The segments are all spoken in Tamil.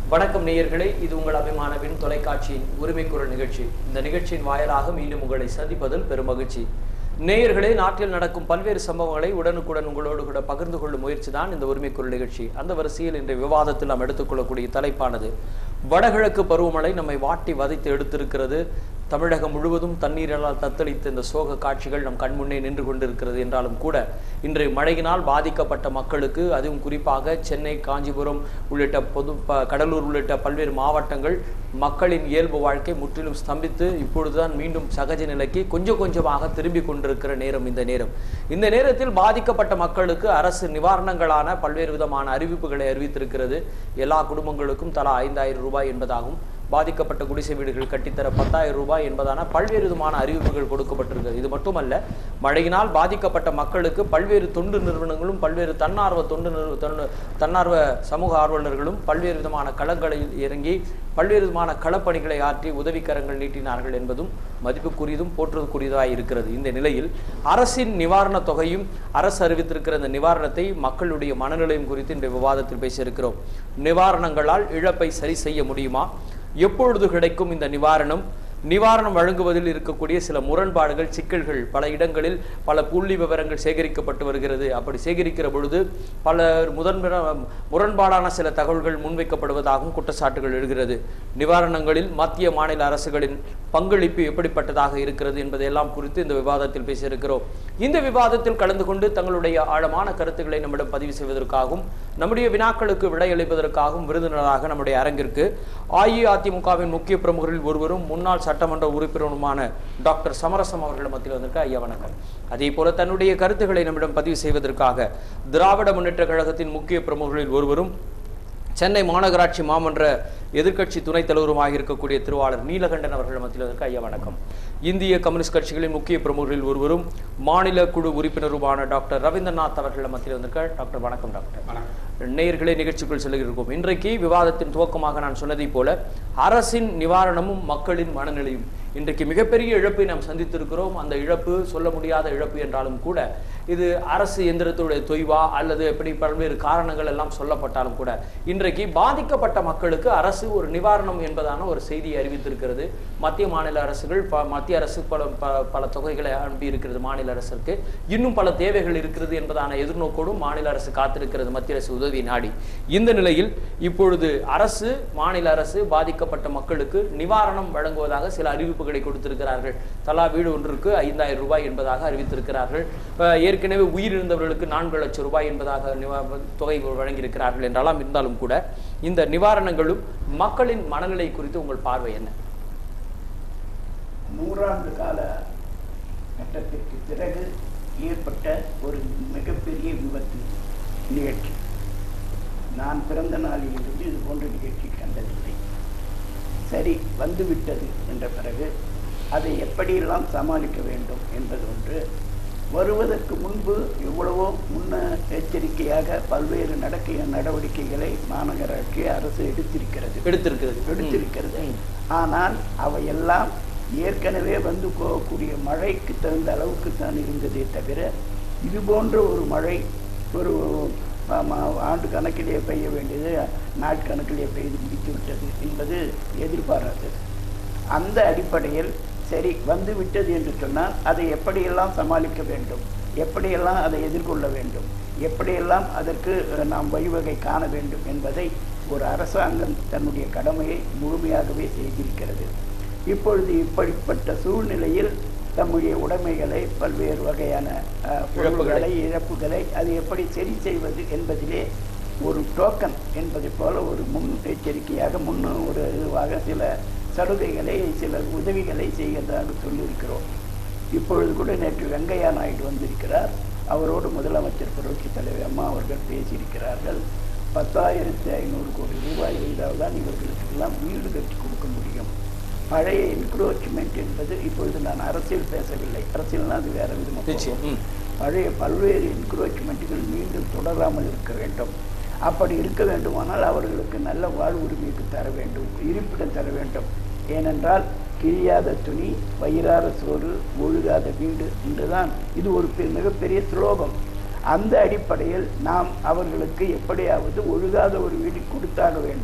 வணக்கம் நேயர்களே இது உங்கள் அபிமானவின் தொலைக்காட்சியின் உரிமை குரல் நிகழ்ச்சி இந்த நிகழ்ச்சியின் வாயிலாக மீண்டும் உங்களை சந்திப்பதில் பெரும் மகிழ்ச்சி நேயர்களே நாட்டில் நடக்கும் பல்வேறு சம்பவங்களை உடனுக்குடன் உங்களோடு கூட பகிர்ந்து கொள்ளும் முயற்சி தான் இந்த உரிமை குரல் நிகழ்ச்சி அந்த வரிசையில் இன்றைய விவாதத்தில் நாம் எடுத்துக்கொள்ளக்கூடிய தலைப்பானது வடகிழக்கு பருவமழை நம்மை வாட்டி வதைத்து எடுத்திருக்கிறது தமிழகம் முழுவதும் தண்ணீரால் தத்தளித்த இந்த சோக காட்சிகள் நம் கண்முன்னே நின்று கொண்டிருக்கிறது என்றாலும் கூட இன்றைய மழையினால் பாதிக்கப்பட்ட மக்களுக்கு அதுவும் குறிப்பாக சென்னை காஞ்சிபுரம் உள்ளிட்ட பொது ப- கடலூர் உள்ளிட்ட பல்வேறு மாவட்டங்கள் மக்களின் இயல்பு வாழ்க்கை முற்றிலும் ஸ்தம்பித்து இப்பொழுதுதான் மீண்டும் சகஜ நிலைக்கு கொஞ்சம் கொஞ்சமாக திரும்பி கொண்டிருக்கிற நேரம் இந்த நேரம் இந்த நேரத்தில் பாதிக்கப்பட்ட மக்களுக்கு அரசு நிவாரணங்களான பல்வேறு விதமான அறிவிப்புகளை அறிவித்திருக்கிறது எல்லா குடும்பங்களுக்கும் தலா ஐந்தாயிரம் ரூபாய் என்பதாகும் பாதிக்கப்பட்ட குடிசை வீடுகள் கட்டித்தர பத்தாயிரம் ரூபாய் என்பதான பல்வேறு விதமான அறிவிப்புகள் கொடுக்கப்பட்டிருக்கிறது இது மட்டுமல்ல மழையினால் பாதிக்கப்பட்ட மக்களுக்கு பல்வேறு தொண்டு நிறுவனங்களும் பல்வேறு தன்னார்வ தொண்டு நிறுவ தொண்டு- தன்னார்வ சமூக ஆர்வலர்களும் பல்வேறு விதமான களங்களில் இறங்கி பல்வேறு விதமான களப்பணிகளை ஆற்றி உதவிக்கரங்கள் நீட்டினார்கள் என்பதும் மதிப்புக்குரியதும் போற்றுவதற்குரியதாக இருக்கிறது இந்த நிலையில் அரசின் நிவாரண தொகையும் அரசு அறிவித்திருக்கிற இந்த நிவாரணத்தை மக்களுடைய மனநிலையும் குறித்து இந்த விவாதத்தில் பேசியிருக்கிறோம் நிவாரணங்களால் இழப்பை சரி செய்ய முடியுமா எப்பொழுது கிடைக்கும் இந்த நிவாரணம் நிவாரணம் வழங்குவதில் இருக்கக்கூடிய சில முரண்பாடுகள் சிக்கல்கள் பல இடங்களில் பல புள்ளி விவரங்கள் சேகரிக்கப்பட்டு வருகிறது அப்படி சேகரிக்கிற பொழுது பல முதன்முற முரண்பாடான சில தகவல்கள் முன்வைக்கப்படுவதாகவும் குற்றச்சாட்டுகள் எழுகிறது நிவாரணங்களில் மத்திய மாநில அரசுகளின் பங்களிப்பு எப்படிப்பட்டதாக இருக்கிறது என்பதையெல்லாம் குறித்து இந்த விவாதத்தில் பேசியிருக்கிறோம் இந்த விவாதத்தில் கலந்து கொண்டு தங்களுடைய ஆழமான கருத்துக்களை நம்மிடம் பதிவு செய்வதற்காகவும் நம்முடைய வினாக்களுக்கு விடையளிப்பதற்காகவும் விருந்தினராக நம்முடைய அரங்கிற்கு அஇஅதிமுகவின் முக்கிய பிரமுகரில் ஒருவரும் முன்னாள் சட்டமன்ற உறுப்பினருமான டாக்டர் சமரசம் அவர்கள் மத்தியில் வந்திருக்க ஐயா வணக்கம் அதே போல தன்னுடைய கருத்துக்களை நம்மிடம் பதிவு செய்வதற்காக திராவிட முன்னேற்ற கழகத்தின் முக்கிய பிரமுகர்களில் ஒருவரும் சென்னை மாநகராட்சி மாமன்ற எதிர்க்கட்சி துணைத் தலைவருமாக இருக்கக்கூடிய திருவாளர் நீலகண்டன் அவர்கள் மத்தியில் இருக்க ஐயா வணக்கம் இந்திய கம்யூனிஸ்ட் கட்சிகளின் முக்கிய பிரமுகர்களில் ஒருவரும் மாநில குழு உறுப்பினருமான டாக்டர் ரவீந்திரநாத் அவர்கள் மத்தியில் வந்திருக்க டாக்டர் வணக்கம் டாக்டர் நேயர்களே நிகழ்ச்சிக்குள் செல்கிறோம் இன்றைக்கு விவாதத்தின் துவக்கமாக நான் சொன்னதைப் போல அரசின் நிவாரணமும் மக்களின் மனநிலையும் இன்றைக்கு மிகப்பெரிய இழப்பை நாம் சந்தித்திருக்கிறோம் அந்த இழப்பு சொல்ல முடியாத இழப்பு என்றாலும் கூட இது அரசு எந்திரத்துடைய தொய்வா அல்லது எப்படி பல்வேறு காரணங்கள் எல்லாம் சொல்லப்பட்டாலும் கூட இன்றைக்கு பாதிக்கப்பட்ட மக்களுக்கு அரசு ஒரு நிவாரணம் என்பதான ஒரு செய்தியை அறிவித்திருக்கிறது மத்திய மாநில அரசுகள் ப- மத்திய அரசு பல ப- பல தொகைகளை அனுப்பி இருக்கிறது மாநில அரசிற்கு இன்னும் பல தேவைகள் இருக்கிறது என்பதான எதிர்நோக்கோடும் மாநில அரசு காத்திருக்கிறது மத்திய அரசு உதவி நாடி இந்த நிலையில் இப்பொழுது அரசு மாநில அரசு பாதிக்கப்பட்ட மக்களுக்கு நிவாரணம் வழங்குவதாக சில அறிவிப்புகளை கொடுத்திருக்கிறார்கள் தலா வீடு ஒன்றுக்கு ஐந்தாயிரம் ரூபாய் என்பதாக அறிவித்திருக்கிறார்கள் அஹ் ஏற்கனவே உயிரிழந்தவர்களுக்கு நான்கு லட்சம் ரூபாய் என்பதாக நிவா- தொகை வழங்கியிருக்கிறார்கள் என்றாலும் இருந்தாலும் கூட இந்த நிவாரணங்களும் மக்களின் மனநிலை குறித்து உங்கள் பார்வை என்ன நூறாண்டு கால கட்டத்திற்கு பிறகு ஏற்பட்ட ஒரு மிகப்பெரிய விபத்து நிகழ்ச்சி நான் பிறந்த நாளிலிருந்து இது போன்ற நிகழ்ச்சி கண்டதில்லை சரி வந்துவிட்டது என்ற பிறகு அதை எப்படியெல்லாம் சமாளிக்க வேண்டும் என்பது ஒன்று வருவதற்கு முன்பு எவ்வளவோ முன்ன எச்சரிக்கையாக பல்வேறு நடக்க நடவடிக்கைகளை மாநகராட்சி அரசு எடுத்திருக்கிறது எடுத்திருக்கிறது எடுத்திருக்கிறது ம். ஆனால் அவையெல்லாம் ஏற்கனவே வந்து போகக்கூடிய மழைக்கு தகுந்த அளவுக்கு தான் இருந்ததே தவிர இது போன்ற ஒரு மழை ஒரு ம- ம- ஆண்டு கணக்கிலே பெய்ய வேண்டியது நாட்கணக்கிலே பெய்து முடித்து விட்டது என்பது எதிர்பாராதது அந்த அடிப்படையில் சரி வந்து விட்டது என்று சொன்னால் அதை எப்படியெல்லாம் சமாளிக்க வேண்டும் எப்படியெல்லாம் அதை எதிர்கொள்ள வேண்டும் எப்படியெல்லாம் அதற்கு அஹ், நாம் வழிவகை காண வேண்டும் என்பதை ஒரு அரசாங்கம் தன்னுடைய கடமையை முழுமையாகவே செய்திருக்கிறது இப்பொழுது இப்படிப்பட்ட சூழ்நிலையில் தம்முடைய உடைமைகளை பல்வேறு வகையான அஹ், பொருள்களை இழப்புகளை அதை எப்படி சரி செய்வது என்பதிலே ஒரு டோக்கன் என்பதைப் போல ஒரு முன் எச்சரிக்கையாக முன் ஒரு இதுவாக சில சலுகைகளை சில உதவிகளை செய்கிறதாக சொல்லியிருக்கிறோம் இப்பொழுது கூட நேற்று வெங்கையா நாயுடு வந்திருக்கிறார் அவரோடு முதலமைச்சர் புரட்சி தலைவர் அம்மா அவர்கள் பேசியிருக்கிறார்கள் பத்தாயிரத்தி ஐநூறு கோடி ரூபாய் செய்தால் தான் இவர்களுக்கெல்லாம் வீடு கட்டி கொடுக்க முடியும் பழைய என்க்ரோச்மெண்ட் என்பது இப்பொழுது நான் அரசியல் பேசவில்லை அரசியல்னா அது வேற விதமாக நிச்சயம் ம். பழைய பல்வேறு என்க்ரோச்மெண்ட்டுகள் மீண்டும் தொடராமல் இருக்க வேண்டும் அப்படி இருக்க வேண்டுமானால் அவர்களுக்கு நல்ல வாழ்வுரிமைக்கு தர வேண்டும் இருப்பிடம் தர வேண்டும் ஏனென்றால் கிழியாத துணி வயிறார சோறு ஒழுகாத வீடு என்றுதான் இது ஒரு பெ- மிகப்பெரிய ஸ்லோகம் அந்த அடிப்படையில் நாம் அவர்களுக்கு எப்படியாவது ஒழுகாத ஒரு வீடு கொடுத்தாக வேண்டும்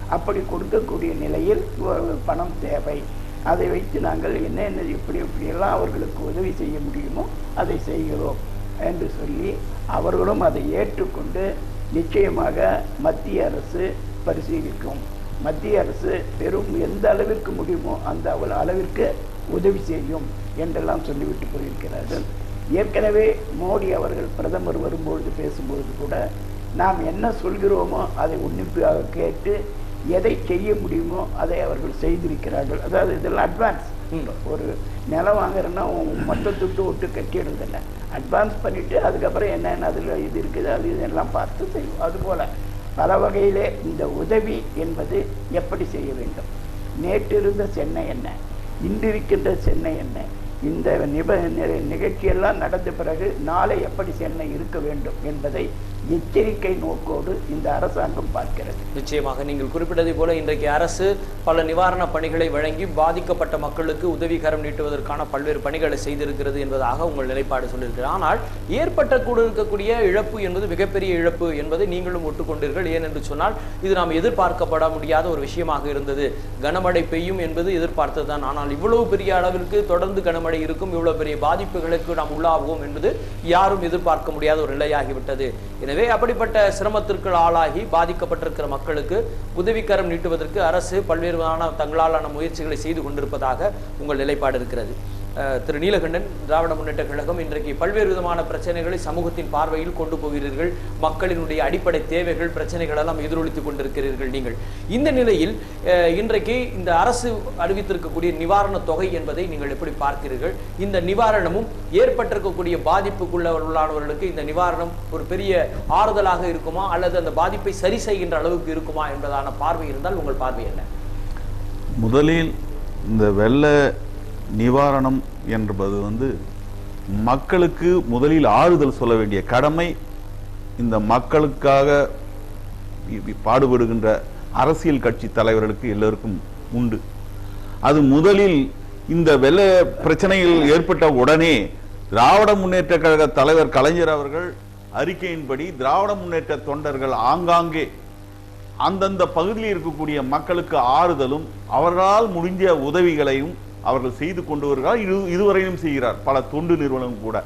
அப்படி கொடுக்கக்கூடிய நிலையில் ஒ- பணம் தேவை அதை வைத்து நாங்கள் என்னென்ன இப்படி இப்படியெல்லாம் அவர்களுக்கு உதவி செய்ய முடியுமோ அதை செய்கிறோம் என்று சொல்லி அவர்களும் அதை ஏற்றுக்கொண்டு நிச்சயமாக மத்திய அரசு பரிசீலிக்கும் மத்திய அரசு பெரும் எந்த அளவிற்கு முடியுமோ அந்த அவள் அளவிற்கு உதவி செய்யும் என்றெல்லாம் சொல்லிவிட்டு போயிருக்கிறார்கள் ஏற்கனவே மோடி அவர்கள் பிரதமர் வரும்பொழுது பேசும்பொழுது கூட நாம் என்ன சொல்கிறோமோ அதை உன்னிப்பாக கேட்டு எதை செய்ய முடியுமோ அதை அவர்கள் செய்திருக்கிறார்கள் அதாவது இதெல்லாம் அட்வான்ஸ் ம். ஒரு நிலம் வாங்குறேன்னா மொத்த துட்டு விட்டு கட்டிடுறதில்ல அட்வான்ஸ் பண்ணிட்டு அதுக்கப்புறம் என்னென்ன அதில் இது இருக்குது அது இதெல்லாம் பார்த்து செய்வோம் அதுபோல் பல வகையிலே இந்த உதவி என்பது எப்படி செய்ய வேண்டும் நேற்று இருந்த சென்னை என்ன இன்று இருக்கின்ற சென்னை என்ன இந்த நிப நி- நிகழ்ச்சியெல்லாம் நடந்த பிறகு நாளை எப்படி சென்னை இருக்க வேண்டும் என்பதை எச்சரிக்கை நோக்கோடு இந்த அரசாங்கம் பார்க்கிறது நிச்சயமாக நீங்கள் குறிப்பிட்டதை போல இன்றைக்கு அரசு பல நிவாரணப் பணிகளை வழங்கி பாதிக்கப்பட்ட மக்களுக்கு உதவி கரம் நீட்டுவதற்கான பல்வேறு பணிகளை செய்திருக்கிறது என்பதாக உங்கள் நிலைப்பாடு சொல்லியிருக்கிறது ஆனால் ஏற்பட்ட கூட இருக்கக்கூடிய இழப்பு என்பது மிகப்பெரிய இழப்பு என்பதை நீங்களும் ஒட்டுக்கொண்டீர்கள் ஏனென்று சொன்னால் இது நாம் எதிர்பார்க்கப்பட முடியாத ஒரு விஷயமாக இருந்தது கனமழை பெய்யும் என்பது எதிர்பார்த்ததுதான் ஆனால் இவ்வளவு பெரிய அளவிற்கு தொடர்ந்து கனமழை இருக்கும் இவ்வளவு பெரிய பாதிப்புகளுக்கு நாம் உள்ளாகுவோம் என்பது யாரும் எதிர்பார்க்க முடியாத ஒரு நிலையாகிவிட்டது எனவே அப்படிப்பட்ட சிரமத்திற்கு ஆளாகி பாதிக்கப்பட்டிருக்கிற மக்களுக்கு உதவிக்கரம் நீட்டுவதற்கு அரசு பல்வேறு விதமான தங்களாலான முயற்சிகளை செய்து கொண்டிருப்பதாக உங்கள் நிலைப்பாடு இருக்கிறது அஹ், திரு நீலகண்டன் திராவிட முன்னேற்ற கழகம் இன்றைக்கு பல்வேறு விதமான பிரச்சனைகளை சமூகத்தின் பார்வையில் கொண்டு போகிறீர்கள் மக்களினுடைய அடிப்படை தேவைகள் பிரச்சனைகள் எல்லாம் எதிரொலித்துக் கொண்டிருக்கிறீர்கள் நீங்கள் இந்த நிலையில் அஹ், இன்றைக்கு இந்த அரசு அறிவித்திருக்கக்கூடிய நிவாரண தொகை என்பதை நீங்கள் எப்படி பார்க்கிறீர்கள் இந்த நிவாரணமும் ஏற்பட்டிருக்கக்கூடிய பாதிப்புக்குள்ளவர்களானவர்களுக்கு இந்த நிவாரணம் ஒரு பெரிய ஆறுதலாக இருக்குமா அல்லது அந்த பாதிப்பை சரி செய்கின்ற அளவுக்கு இருக்குமா என்பதான பார்வை இருந்தால் உங்கள் பார்வை என்ன முதலில் இந்த வெள்ள நிவாரணம் என்பது வந்து மக்களுக்கு முதலில் ஆறுதல் சொல்ல வேண்டிய கடமை இந்த மக்களுக்காக இ- இ- பாடுபடுகின்ற அரசியல் கட்சி தலைவர்களுக்கு எல்லோருக்கும் உண்டு அது முதலில் இந்த வெள்ள பிரச்சனைகள் ஏற்பட்ட உடனே திராவிட முன்னேற்ற கழக தலைவர் கலைஞர் அவர்கள் அறிக்கையின்படி திராவிட முன்னேற்ற தொண்டர்கள் ஆங்காங்கே அந்தந்த பகுதியில் இருக்கக்கூடிய மக்களுக்கு ஆறுதலும் அவர்களால் முடிஞ்ச உதவிகளையும் அவர்கள் செய்து கொண்டு வருகிறார் இது இதுவரையிலும் செய்கிறார் பல தொண்டு நிறுவனம் கூட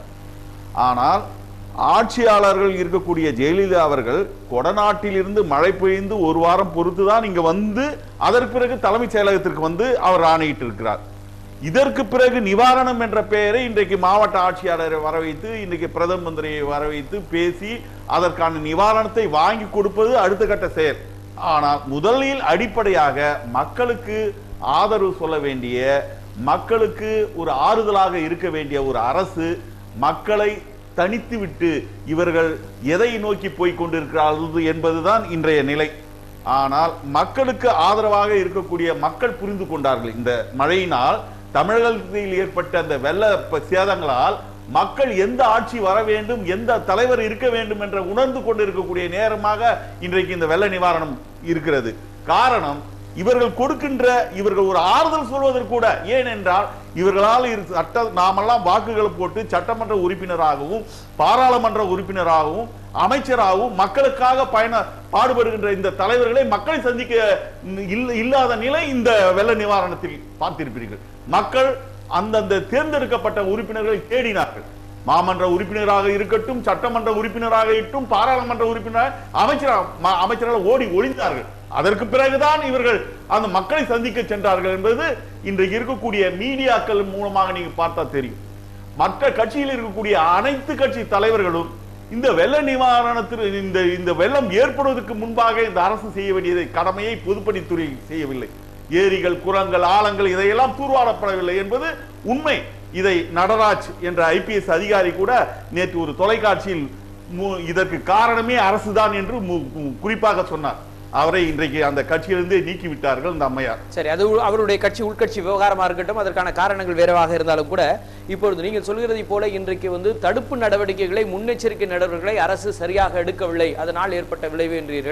ஆனால் ஆட்சியாளர்கள் இருக்கக்கூடிய ஜெயலலிதா அவர்கள் கொடநாட்டில் இருந்து மழை பெய்ந்து ஒரு வாரம் பொறுத்து தான் இங்க வந்து அதற்கு பிறகு தலைமைச் செயலகத்திற்கு வந்து அவர் ஆணையிட்டு இருக்கிறார் இதற்கு பிறகு நிவாரணம் என்ற பெயரை இன்றைக்கு மாவட்ட ஆட்சியாளரை வரவைத்து இன்றைக்கு பிரதம மந்திரியை வரவைத்து பேசி அதற்கான நிவாரணத்தை வாங்கி கொடுப்பது அடுத்த கட்ட செயல் ஆனால் முதலில் அடிப்படையாக மக்களுக்கு ஆதரவு சொல்ல வேண்டிய மக்களுக்கு ஒரு ஆறுதலாக இருக்க வேண்டிய ஒரு அரசு மக்களை தனித்து விட்டு இவர்கள் எதை நோக்கி போய் கொண்டிருக்கிறார்கள் என்பதுதான் இன்றைய நிலை ஆனால் மக்களுக்கு ஆதரவாக இருக்கக்கூடிய மக்கள் புரிந்து கொண்டார்கள் இந்த மழையினால் தமிழகத்தில் ஏற்பட்ட அந்த வெள்ள ப- சேதங்களால் மக்கள் எந்த ஆட்சி வர வேண்டும் எந்த தலைவர் இருக்க வேண்டும் என்ற உணர்ந்து கொண்டிருக்கக்கூடிய நேரமாக இன்றைக்கு இந்த வெள்ள நிவாரணம் இருக்கிறது காரணம் இவர்கள் கொடுக்கின்ற இவர்கள் ஒரு ஆறுதல் சொல்வதற்கு கூட ஏனென்றால் இவர்களால் இரு- சட்ட நாமெல்லாம் வாக்குகளை போட்டு சட்டமன்ற உறுப்பினராகவும் பாராளுமன்ற உறுப்பினராகவும் அமைச்சராகவும் மக்களுக்காக பயண பாடுபடுகின்ற இந்த தலைவர்களை மக்களை சந்திக்க இல்ல- இல்லாத நிலை இந்த வெள்ள நிவாரணத்தில் பார்த்திருப்பீர்கள் மக்கள் அந்தந்த தேர்ந்தெடுக்கப்பட்ட உறுப்பினர்களை தேடினார்கள் மாமன்ற உறுப்பினராக இருக்கட்டும் சட்டமன்ற உறுப்பினராக இருக்கட்டும் பாராளுமன்ற உறுப்பினர் அமைச்சராக அமைச்சர்கள் ஓடி ஒளிந்தார்கள் அதற்கு பிறகுதான் இவர்கள் அந்த மக்களை சந்திக்க சென்றார்கள் என்பது இன்றைக்கு இருக்கக்கூடிய மீடியாக்கள் மூலமாக நீங்க பார்த்தா தெரியும் மற்ற கட்சியில் இருக்கக்கூடிய அனைத்து கட்சி தலைவர்களும் இந்த வெள்ள நிவாரணத்தில் இந்த இந்த வெள்ளம் ஏற்படுவதற்கு முன்பாக இந்த அரசு செய்ய வேண்டியதை கடமையை பொதுப்பணித்துறை செய்யவில்லை ஏரிகள் குளங்கள் ஆழங்கள் இதையெல்லாம் தூர்வாரப்படவில்லை என்பது உண்மை இதை நடராஜ் என்ற ஐபிஎஸ் அதிகாரி கூட நேற்று ஒரு தொலைக்காட்சியில் மு- இதற்கு காரணமே அரசுதான் என்று மு- மு- குறிப்பாக சொன்னார் அவரை இன்றைக்கு அந்த கட்சியிலிருந்தே நீக்கி விட்டார்கள் இந்த அம்மையார் சரி அது உ- அவருடைய கட்சி உள்கட்சி விவகாரமா இருக்கட்டும் அதற்கான காரணங்கள் வேறவாக இருந்தாலும் கூட இப்பொழுது நீங்கள் சொல்கிறதை போல இன்றைக்கு வந்து தடுப்பு நடவடிக்கைகளை முன்னெச்சரிக்கை நடவடிக்கைகளை அரசு சரியாக எடுக்கவில்லை அதனால் ஏற்பட்ட விளைவு என்றீர்கள்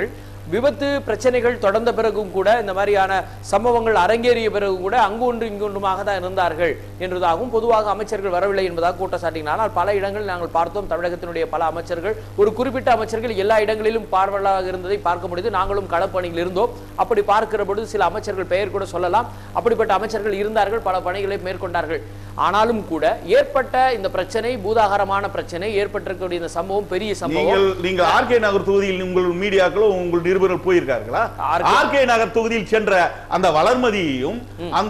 விபத்து பிரச்சனைகள் தொடர்ந்த பிறகும் கூட இந்த மாதிரியான சம்பவங்கள் அரங்கேறிய பிறகும் கூட அங்கு ஒன்று இங்கு ஒன்றுமாக தான் இருந்தார்கள் என்றதாகவும் பொதுவாக அமைச்சர்கள் வரவில்லை என்பதாக கூட்டம் சாட்டினார் ஆனால் பல இடங்களில் நாங்கள் பார்த்தோம் தமிழகத்தினுடைய பல அமைச்சர்கள் ஒரு குறிப்பிட்ட அமைச்சர்கள் எல்லா இடங்களிலும் பார்வையாளராக இருந்ததை பார்க்க முடியுது நாங்களும் களப்பணியில் இருந்தோம் அப்படி பார்க்கிற பொழுது சில அமைச்சர்கள் பெயர் கூட சொல்லலாம் அப்படிப்பட்ட அமைச்சர்கள் இருந்தார்கள் பல பணிகளை மேற்கொண்டார்கள் ஆனாலும் கூட ஏற்பட்ட இந்த பிரச்சனை பூதாகரமான பிரச்சனை ஏற்பட்டிருக்கக்கூடிய இந்த சம்பவம் பெரிய சம்பவம் நீங்கள் நீங்க ஆர்கே நகர் தொகுதியில் உங்கள் மீடியாக்களும் உங்கள் நிருபர்கள் போயிருக்கார்களா RK ஆர்கே நகர் தொகுதியில் சென்ற அந்த வளர்மதியையும் அந்த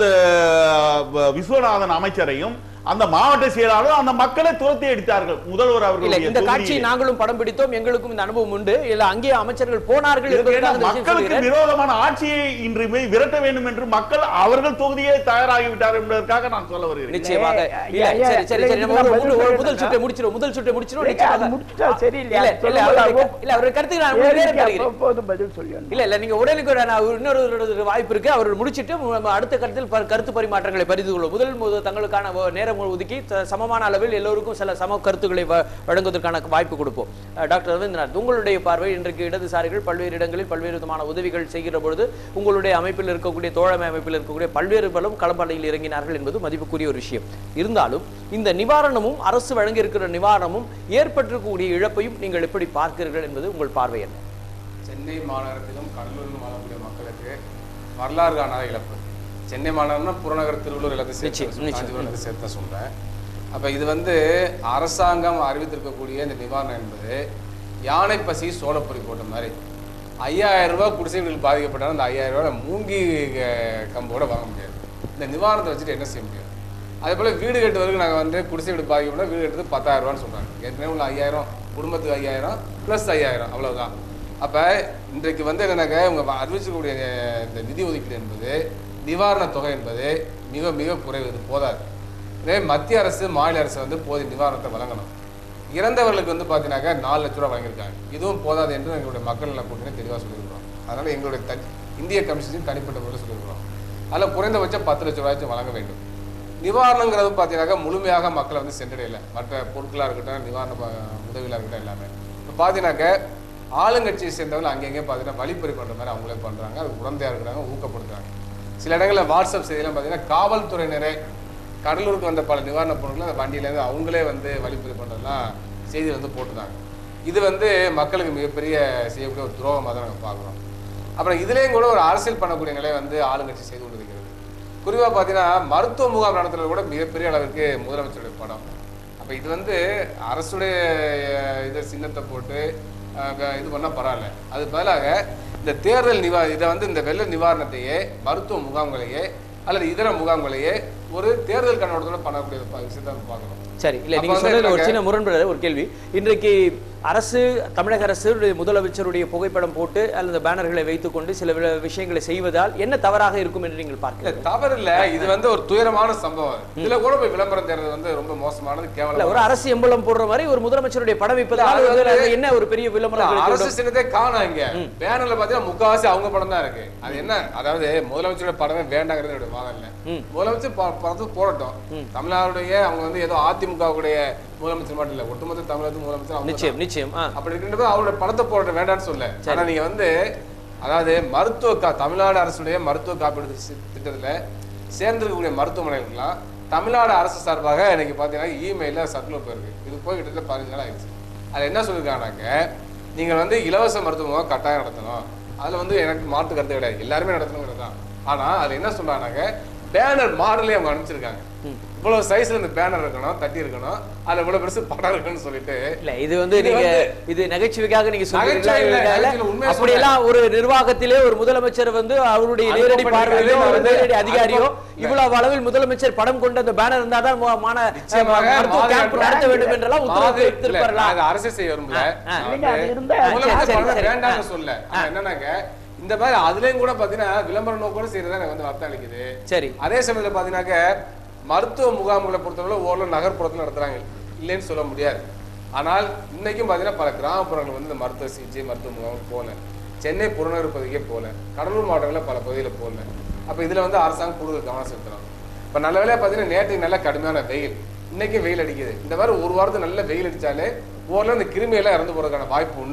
வ- விஸ்வநாதன் அமைச்சரையும் அந்த மாவட்ட செயலாளரும் அந்த மக்களை துரத்தி அடித்தார்கள் முதல்வர் இல்ல அவர்களுடைய இந்த காட்சியை தொகுதியில். நாங்களும் படம் பிடித்தோம் எங்களுக்கும் இந்த அனுபவம் உண்டு இல்ல அங்கே அமைச்சர்கள் போனார்கள் இதற்கு என்ன என்பதற்காக இந்த விஷயம் மக்களுக்கு சொல்கிறேன். விரோதமான ஆட்சியை இன்று போய் விரட்ட வேண்டும் என்று மக்கள் அவர்கள் தொகுதியே தயாராகிவிட்டார் என்பதற்காக நான் சொல்ல வருகிறேன் நிச்சயமாக இல்ல, இல்ல ஐயா, சரி சரி இல்ல, சரி நம்ம இதுக்கு ஒரு- நான் ஒரு- ஒரு பதில் முதல் சொல்றேன். சுற்றை முடிச்சிரும் முதல் சுற்றை முடிச்சிரும் இல்ல, நிச்சயமாக அது முடிச்சிட்டா சரியில்லையா? இல்ல இல்ல சொல்லுங்க, அவருடைய அப்போ- இல்ல அவருடைய கருத்துக்கு நான் உங்களுக்கு நேரம் கேள்விக்கு தருகிறேன் அப்பப்போது பதில் சொல்லணும் இல்ல இல்ல நீங்க உடனே கூட நான் இன்னொரு ஒரு வாய்ப்பு இருக்கு அவர் முடிச்சிட்டு நம்ம அடுத்த கருத்தில் ப- கருத்து பரிமாற்றங்களை பரிந்து கொள்ளும் முதல் மு- தங்களுக்கான ஒ- நேரம் ஒதுக்கி த- சமமான அளவில் எல்லோருக்கும் சில சம கருத்துக்களை வ- வழங்குவதற்கான வாய்ப்பு கொடுப்போம் அஹ் டாக்டர் ரவீந்திரநாத் உங்களுடைய பார்வை இன்றைக்கு இடதுசாரிகள் பல்வேறு இடங்களில் பல்வேறு விதமான உதவிகள் செய்கிற பொழுது உங்களுடைய அமைப்பில் இருக்கக்கூடிய தோழமை அமைப்பில் இருக்கக்கூடிய பல்வேறு பலம் களப்படையில் இறங்கினார்கள் என்பது மதிப்புக்குரிய ஒரு விஷயம் இருந்தாலும் இந்த நிவாரணமும் அரசு வழங்கியிருக்கிற நிவாரணமும் ஏற்பட்டிருக்கக்கூடிய இழப்பையும் நீங்கள் எப்படி பார்க்கிறீர்கள் என்பது உங்கள் பார்வை என்ன சென்னை மாநகரத்திலும் கடலூரிலும் வாழக்கூடிய மக்களுக்கு வரலாறு காணாத இழப்பு சென்னை மாநகரம்னா புறநகர் திருவள்ளூர் எல்லாத்தையும் நிச்சயம், சேர்த்து நிச்சயம். காஞ்சிபுரம் எல்லாத்தையும் சேர்த்து தான் சொல்றேன் அப்ப இது வந்து அரசாங்கம் அறிவித்திருக்கக்கூடிய இந்த நிவாரணம் என்பது யானை பசி சோளப்பொறி போட்ட மாதிரி ஐயாயிரம் ரூபாய் குடிசைகளில் பாதிக்கப்பட்டாலும் அந்த ஐயாயிரம் ரூபாய் மூங்கி அஹ், கம்போட வாங்க முடியாது இந்த நிவாரணத்தை வச்சுட்டு என்ன செய்ய முடியாது அதே போல வீடு கட்டுவதற்கு நாங்கள் வந்து குடிசை வீடு பாதிக்கப்பட்டா வீடு கட்டுறது பத்தாயிரம் ரூபான்னு சொல்றாங்க ஏற்கனவே உள்ள ஐயாயிரம் குடும்பத்துக்கு ஐயாயிரம் ப்ளஸ் ஐயாயிரம் அவ்வளவுதான் அப்ப இன்றைக்கு வந்து என்னன்னாக்க இவங்க அறிவிச்சிருக்கக்கூடிய இந்த நிதி ஒதுக்கீடு என்பது நிவாரண தொகை என்பது மிக மிக குறைவு இது போதாது இதே மத்திய அரசு மாநில அரசு வந்து போதிய நிவாரணத்தை வழங்கணும் இறந்தவர்களுக்கு வந்து பார்த்தீங்கன்னாக்கா நாலு லட்ச ரூபா வாங்கியிருக்காங்க இதுவும் போதாது என்று எங்களுடைய மக்கள் நல கூட்டணி தெளிவாக சொல்லியிருக்கிறோம் அதனால எங்களுடைய த இந்திய கமிஷனையும் தனிப்பட்ட முறையில் சொல்லியிருக்கிறோம் அதில் குறைந்தபட்சம் பத்து லட்ச ரூபாய்ச்சும் வழங்க வேண்டும் நிவாரணங்கிறது பார்த்தீங்கன்னாக்கா முழுமையாக மக்களை வந்து சென்றடையல மற்ற பொருட்களாக இருக்கட்டும் நிவாரண ப- உதவிகளாக இருக்கட்டும் எல்லாமே இப்போ பார்த்தீங்கன்னாக்க ஆளுங்கட்சியை சேர்ந்தவங்க அங்கங்கே பார்த்தீங்கன்னா வழிப்பறி பண்ணுற மாதிரி அவங்களே பண்ணுறாங்க அது உடந்தையாக இருக்கிறாங்க ஊக்கப்படுத்துறாங்க சில இடங்களில் வாட்ஸ்அப் செய்தியெல்லாம் பார்த்தீங்கன்னா காவல்துறையினரே கடலூருக்கு வந்த பல நிவாரணப் பொருட்களை அந்த வண்டியிலேருந்து அவங்களே வந்து வழிப்பறி பண்ணுறதுலாம் செய்தி வந்து போட்டுருந்தாங்க இது வந்து மக்களுக்கு மிகப்பெரிய செய்யக்கூடிய ஒரு துரோகமாக தான் நாங்கள் பார்க்குறோம் அப்புறம் இதுலேயும் கூட ஒரு அரசியல் பண்ணக்கூடிய நிலை வந்து ஆளுங்கட்சி செய்து கொண்டிருக்கிறது குறிப்பாக பார்த்தீங்கன்னா மருத்துவ முகாம் நடத்துறது கூட மிகப்பெரிய அளவிற்கு முதலமைச்சருடைய படம் அப்போ இது வந்து அரசுடைய அஹ், இதை சின்னத்தை போட்டு அஹ், க- இது பண்ணால் பரவாயில்ல அது பதிலாக இந்த தேர்தல் நிவா இதை வந்து இந்த வெள்ள நிவாரணத்தையே மருத்துவ முகாம்களையே அல்லது இதர முகாம்களையே ஒரு தேர்தல் கண்ணோட்டத்தோட பண்ணக்கூடிய ப- விஷயத்தை நம்ம பார்க்குறோம் சரி இல்ல அப்ப நீங்க வந்து சொன்னது ஒரு என்னங்க? சின்ன முரண்படுற ஒரு கேள்வி இன்றைக்கு அரசு தமிழக அரசு முதலமைச்சருடைய புகைப்படம் போட்டு அல்லது பேனர்களை வைத்துக்கொண்டு சில வி- விஷயங்களை செய்வதால் என்ன தவறாக இருக்கும் என்று நீங்கள் இல்ல பார்க்கிறீர்கள் தவறு இல்ல இது வந்து ஒரு துயரமான சம்பவம் இதுல கூட போய் விளம்பரம் தேடுறது வந்து ரொம்ப மோசமானது இல்ல கேவலம் ஒரு அரசு எம்பளம் போடுற மாதிரி ஒரு முதலமைச்சருடைய படம் வைப்பதால் இல்ல, அது வந்து வந்து- என்ன ஒரு பெரிய விளம்பரம் அரசு கிடைத்துவிடும்? சின்னத்தை காணும் இங்க பேனர்ல பாத்தீங்கன்னா முக்காவாசி அவங்க படம் தான் இருக்கு அது என்ன அதாவது முதலமைச்சரோட படமே வேண்டாங்கிறது என்னோட வாதம் இல்ல ம். முதலமைச்சர் ப- படத்தை போடட்டும் தமிழ்நாடுடைய அவங்க வந்து ஏதோ அதிமுகவுடைய முதலமைச்சர் மட்டும் இல்ல ஒட்டுமொத்த தமிழகத்து முதலமைச்சர் அவங்க நிச்சயம் நிச்சயம் ஆ அப்படி இருக்கின்றப்ப அவரோட படத்தை போட வேண்டாம்னு சொல்ல ஆனா நீங்க வந்து அதாவது மருத்துவ கா தமிழ்நாடு அரசுடைய மருத்துவ காப்பீடு சி- திட்டத்துல சேர்ந்திருக்கக்கூடிய மருத்துவமனைகளுக்கெல்லாம் தமிழ்நாடு அரசு சார்பாக இன்னைக்கு பார்த்தீங்கன்னா இமெயில சர்க்குலர் போயிருக்கு இது போய் கிட்டத்தட்ட பதினஞ்சு நாள் ஆயிடுச்சு அதில் என்ன சொல்லியிருக்காங்கனாக்க நீங்கள் வந்து இலவச மருத்துவ முகாம் கட்டாயம் நடத்தணும் அதில் வந்து எனக்கு மாற்று கருத்து கிடையாது எல்லாருமே நடத்தணுங்கிறது தான் ஆனால் அதில் என்ன சொல்றாங்கனாக்க பேனர் மாடலே அவங்க அனுப்பிச்சிருக்காங்க இவ்வளவு சைஸ்ல இந்த பேனர் இருக்கணும் தட்டி இருக்கணும் அதுல இவ்வளவு பெருசு படம் இருக்குன்னு சொல்லிட்டு இல்ல இது வந்து இது நீங்க வந்து- இது நகைச்சுவைக்காக நீங்க சொல்றீங்களா நகைச்சுவை இல்ல, இல்ல, நகைச்சுவை உண்மையா அப்படியெல்லாம் ஒரு நிர்வாகத்திலே ஒரு முதலமைச்சர் வந்து அவருடைய நேரடி அனுப்பப்பட்ட பார்வையிலோ கடிதம் ஒரு வந்து நேரடி அதிகாரியோ அனுப்ப- இவ்வளவு அளவில் முதலமைச்சர் படம் கொண்ட அந்த பேனர் இருந்தாதான் மு- மான நிச்சயமாக மருத்துவ மாதிரி கேம்ப் நடத்த வேண்டும் என்றெல்லாம் உத்தரவு மாதிரி இல்ல, எடுத்திருப்பார்களா நான் அரசியல் செய்ய விரும்பல ஆ, ஆ. நான் இல்லைங்க, அது வந்து இருந்தா- முதலமைச்சர் சரி, படம் சரி. வேண்டாம்னு சொல்ல ஆனா என்னன்னாக்க இந்த மாதிரி அதுலயும் கூட பாத்தீங்கன்னா விளம்பர நோக்கோட செய்யறதா எனக்கு வந்து அர்த்தம் அளிக்குது சரி அதே சமயத்துல பாத்தீங்கன்னாக்க மருத்துவ முகாம்களை பொறுத்தவரை ஓரளவு நகர்ப்புறத்துல நடத்துறாங்க இல்லைன்னு சொல்ல முடியாது ஆனால் இன்னைக்கும் பாத்தீங்கன்னா பல கிராமப்புறங்கள் வந்து இந்த மருத்துவ சிகிச்சை மருத்துவ முகாம் போல சென்னை புறநகர் பகுதிக்கே போல கடலூர் மாவட்டங்களில் பல பகுதியில் போல அப்ப இதுல வந்து அரசாங்கம் கூடுதல் கவனம் செலுத்தணும் இப்ப நல்ல வேலையா பாத்தீங்கன்னா நேற்று நல்ல கடுமையான வெயில் இன்னைக்கு வெயில் அடிக்குது இந்த மாதிரி ஒரு வாரத்துக்கு நல்ல வெயில் அடிச்சாலே ஓரளவு இந்த கிருமி எல்லாம் இறந்து போறதுக்கான வாய்ப்பு உண்டு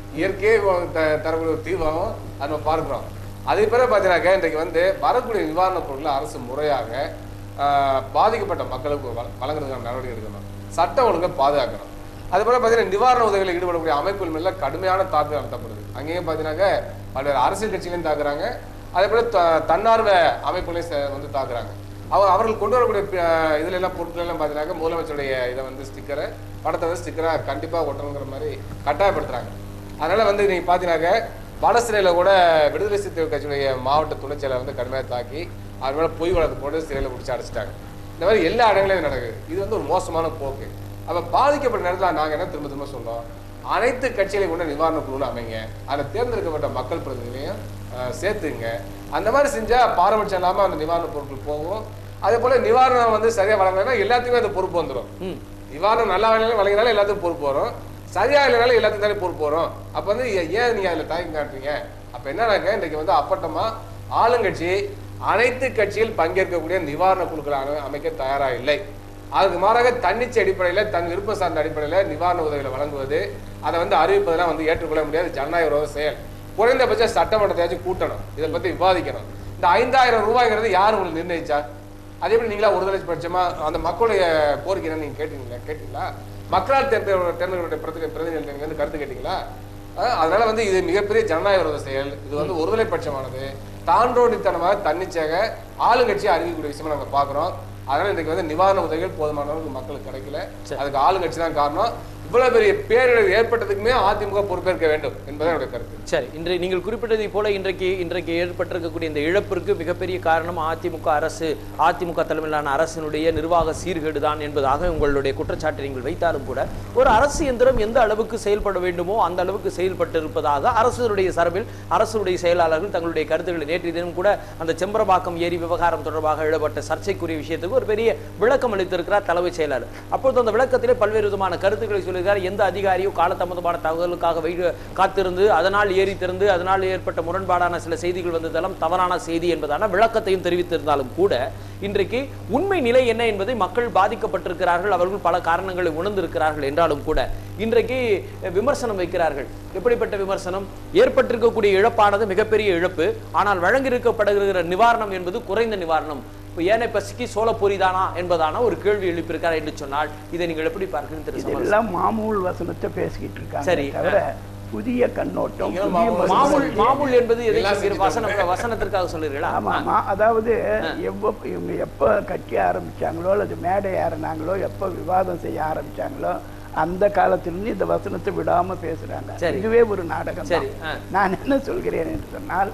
இயற்கையே த- தரக்கூடிய ஒரு தீர்வாகவும் அதை நம்ம பார்க்கிறோம் அதே பிறகு பார்த்தீங்கன்னாக்க இன்றைக்கு வந்து வரக்கூடிய நிவாரணப் பொருட்களை அரசு முறையாக ஆஹ், பாதிக்கப்பட்ட மக்களுக்கு வழ- வழங்குறதுக்கான நடவடிக்கை எடுக்கணும் சட்டம் ஒழுங்கை பாதுகாக்கணும் அது போல பார்த்தீங்கன்னா நிவாரண உதவிகளில் ஈடுபடக்கூடிய அமைப்புகள் மேல கடுமையான தாக்குதல் நடத்தப்படுது அங்கேயும் பார்த்தீங்கன்னாக்க பல்வேறு அரசியல் கட்சிகளையும் தாக்குறாங்க அதே போல த- தன்னார்வ அமைப்புகளையும் ச- வந்து தாக்குறாங்க அவர் அவர்கள் கொண்டு வரக்கூடிய ப- இதுல எல்லாம் பொருட்கள் எல்லாம் பார்த்தீங்கன்னா முதலமைச்சருடைய இதை வந்து ஸ்டிக்கரை படத்தை வந்து ஸ்டிக்கரா கண்டிப்பா ஒட்டணுங்கிற மாதிரி கட்டாயப்படுத்துறாங்க அதனால வந்து நீங்க பார்த்தீங்கன்னாக்க வடசிறையில் கூட விடுதலை சிறுத்தைகள் கட்சியுடைய மாவட்ட துணைச் செயலர் வந்து கடுமையாக தாக்கி அவர் மேலே பொய் வழக்கு போட்டு சிறையில் பிடிச்சி அடைச்சிட்டாங்க இந்த மாதிரி எல்லா இடங்களையும் நடக்குது இது வந்து ஒரு மோசமான போக்கு அப்போ பாதிக்கப்பட்ட நேரத்தில் நாங்கள் என்ன திரும்ப திரும்ப சொல்றோம் அனைத்து கட்சிகளையும் கொண்ட நிவாரண குழு அமைங்க அதில் தேர்ந்தெடுக்கப்பட்ட மக்கள் பிரதிநிதிகளையும் அஹ், சேர்த்துங்க அந்த மாதிரி செஞ்சால் பாரபட்சம் இல்லாமல் அந்த நிவாரணப் பொருட்கள் போகும் அதே போல நிவாரணம் வந்து சரியா வழங்கலைன்னா எல்லாத்துக்குமே அது பொறுப்பு வந்துடும் ம் நிவாரணம் நல்லா வேலையில வழங்கினாலும் எல்லாத்துக்கும் பொறுப்பு வரும் சரியா இல்லைனாலும் எல்லாத்துக்கும் தானே பொறுப்பு வரும் அப்ப வந்து ஏ- ஏன் நீங்க அதுல தயக்கம் காட்டுறீங்க அப்ப என்னன்னாக்க இன்றைக்கு வந்து அப்பட்டமா ஆளுங்கட்சி அனைத்து கட்சியில் பங்கேற்கக்கூடிய நிவாரண குழுக்களை அமை- அமைக்க தயாரா இல்லை அதுக்கு மாறாக தன்னிச்சை அடிப்படையில தன் விருப்பம் சார்ந்த அடிப்படையில நிவாரண உதவிகளை வழங்குவது அதை வந்து அறிவிப்பதெல்லாம் வந்து ஏற்றுக்கொள்ள முடியாது ஜனநாயக விரோத செயல் குறைந்தபட்ச சட்டமன்றத்தையாச்சும் கூட்டணும் இதை பத்தி விவாதிக்கணும் இந்த ஐந்தாயிரம் ரூபாய்ங்கிறது யார் உங்களுக்கு நிர்ணயிச்சா அதே எப்படி நீங்களா ஒருதலை பட்சமா அந்த மக்களுடைய கோரிக்கை என்ன நீங்க கேட்டீங்களா கேட்டீங்களா மக்களால் தேர்ந்தெடுக்க தேர்ந்தெடுக்கப்பட்ட பிரதி பிரதிநிதிகள் நீங்க வந்து கருத்து கேட்டீங்களா அஹ் அதனால வந்து இது மிகப்பெரிய ஜனநாயக விரோத செயல் இது வந்து ஒருதலை பட்சமானது தாண்டோடித்தனமாக தன்னிச்சையாக ஆளுங்கட்சி அறிவிக்கக்கூடிய விஷயமா நாங்க பாக்குறோம் அதனால இன்னைக்கு வந்து நிவாரண உதவிகள் போதுமான அளவுக்கு மக்களுக்கு கிடைக்கல அதுக்கு ஆளுங்கட்சி தான் காரணம் இவ்வளவு பெரிய பேரிடர் ஏற்பட்டதுக்குமே அதிமுக பொறுப்பேற்க வேண்டும் என்பது என்னுடைய கருத்து சரி இன்று நீங்கள் குறிப்பிட்டதை போல இன்றைக்கு இன்றைக்கு ஏற்பட்டிருக்கக்கூடிய இந்த இழப்பிற்கு மிகப்பெரிய காரணம் அதிமுக அரசு அதிமுக தலைமையிலான அரசினுடைய நிர்வாக சீர்கேடு தான் என்பதாக உங்களுடைய குற்றச்சாட்டை நீங்கள் வைத்தாலும் கூட ஒரு அரசு எந்திரம் எந்த அளவுக்கு செயல்பட வேண்டுமோ அந்த அளவுக்கு செயல்பட்டு இருப்பதாக அரசுடைய சார்பில் அரசுடைய செயலாளர்கள் தங்களுடைய கருத்துக்களை நேற்று தினம் கூட அந்த செம்பரபாக்கம் ஏரி விவகாரம் தொடர்பாக எழுதப்பட்ட சர்ச்சைக்குரிய விஷயத்துக்கு ஒரு பெரிய விளக்கம் அளித்திருக்கிறார் தலைமைச் செயலாளர் அப்பொழுது அந்த விளக்கத்திலே பல்வேறு விதமான கருத்துக்களை சொல்லுகிறார் எந்த அதிகாரியோ காலதாமதமான தகவலுக்காக வை காத்திருந்து அதனால் ஏறி திறந்து அதனால் ஏற்பட்ட முரண்பாடான சில செய்திகள் வந்ததெல்லாம் தவறான செய்தி என்பதான விளக்கத்தையும் தெரிவித்திருந்தாலும் கூட இன்றைக்கு உண்மை நிலை என்ன என்பதை மக்கள் பாதிக்கப்பட்டிருக்கிறார்கள் அவர்கள் பல காரணங்களை உணர்ந்திருக்கிறார்கள் என்றாலும் கூட இன்றைக்கு விமர்சனம் வைக்கிறார்கள் எப்படிப்பட்ட விமர்சனம் ஏற்பட்டிருக்கக்கூடிய இழப்பானது மிகப்பெரிய இழப்பு ஆனால் வழங்கியிருக்கப்படுகிற நிவாரணம் என்பது குறைந்த நிவாரணம் இப்போ ஏனை பசிக்கு சோளப்பொரி தானா என்பதான ஒரு கேள்வி எழுப்பியிருக்கார் என்று சொன்னால் இதை நீங்கள் எப்படி பார்க்கிறீர்கள் திரு சமரசன்? இதெல்லாம் மாமூல் வசனத்தை பேசிக்கிட்டு இருக்காங்க சரி. தவிர புதிய கண்ணோட்டம் நீங்களும் புதிய மாமூல் மாமூல் மறுமலர்ச்சி. மாமூல் என்பது எதை எல்லாம் சொல்கிற வசனம் வசனத்திற்காக சொல்லுகிறீர்களா ஆமா ஆமா அதாவது எவ்வ இவங்க எப்போ கட்சி ஆரம்பிச்சாங்களோ அல்லது மேடை ஏறினாங்களோ எப்போ விவாதம் செய்ய ஆரம்பிச்சாங்களோ அந்த காலத்திலிருந்து இந்த வசனத்தை விடாம பேசுறாங்க சரி. இதுவே ஒரு நாடகம் சரி, ஆ. நான் என்ன சொல்கிறேன் என்று சொன்னால்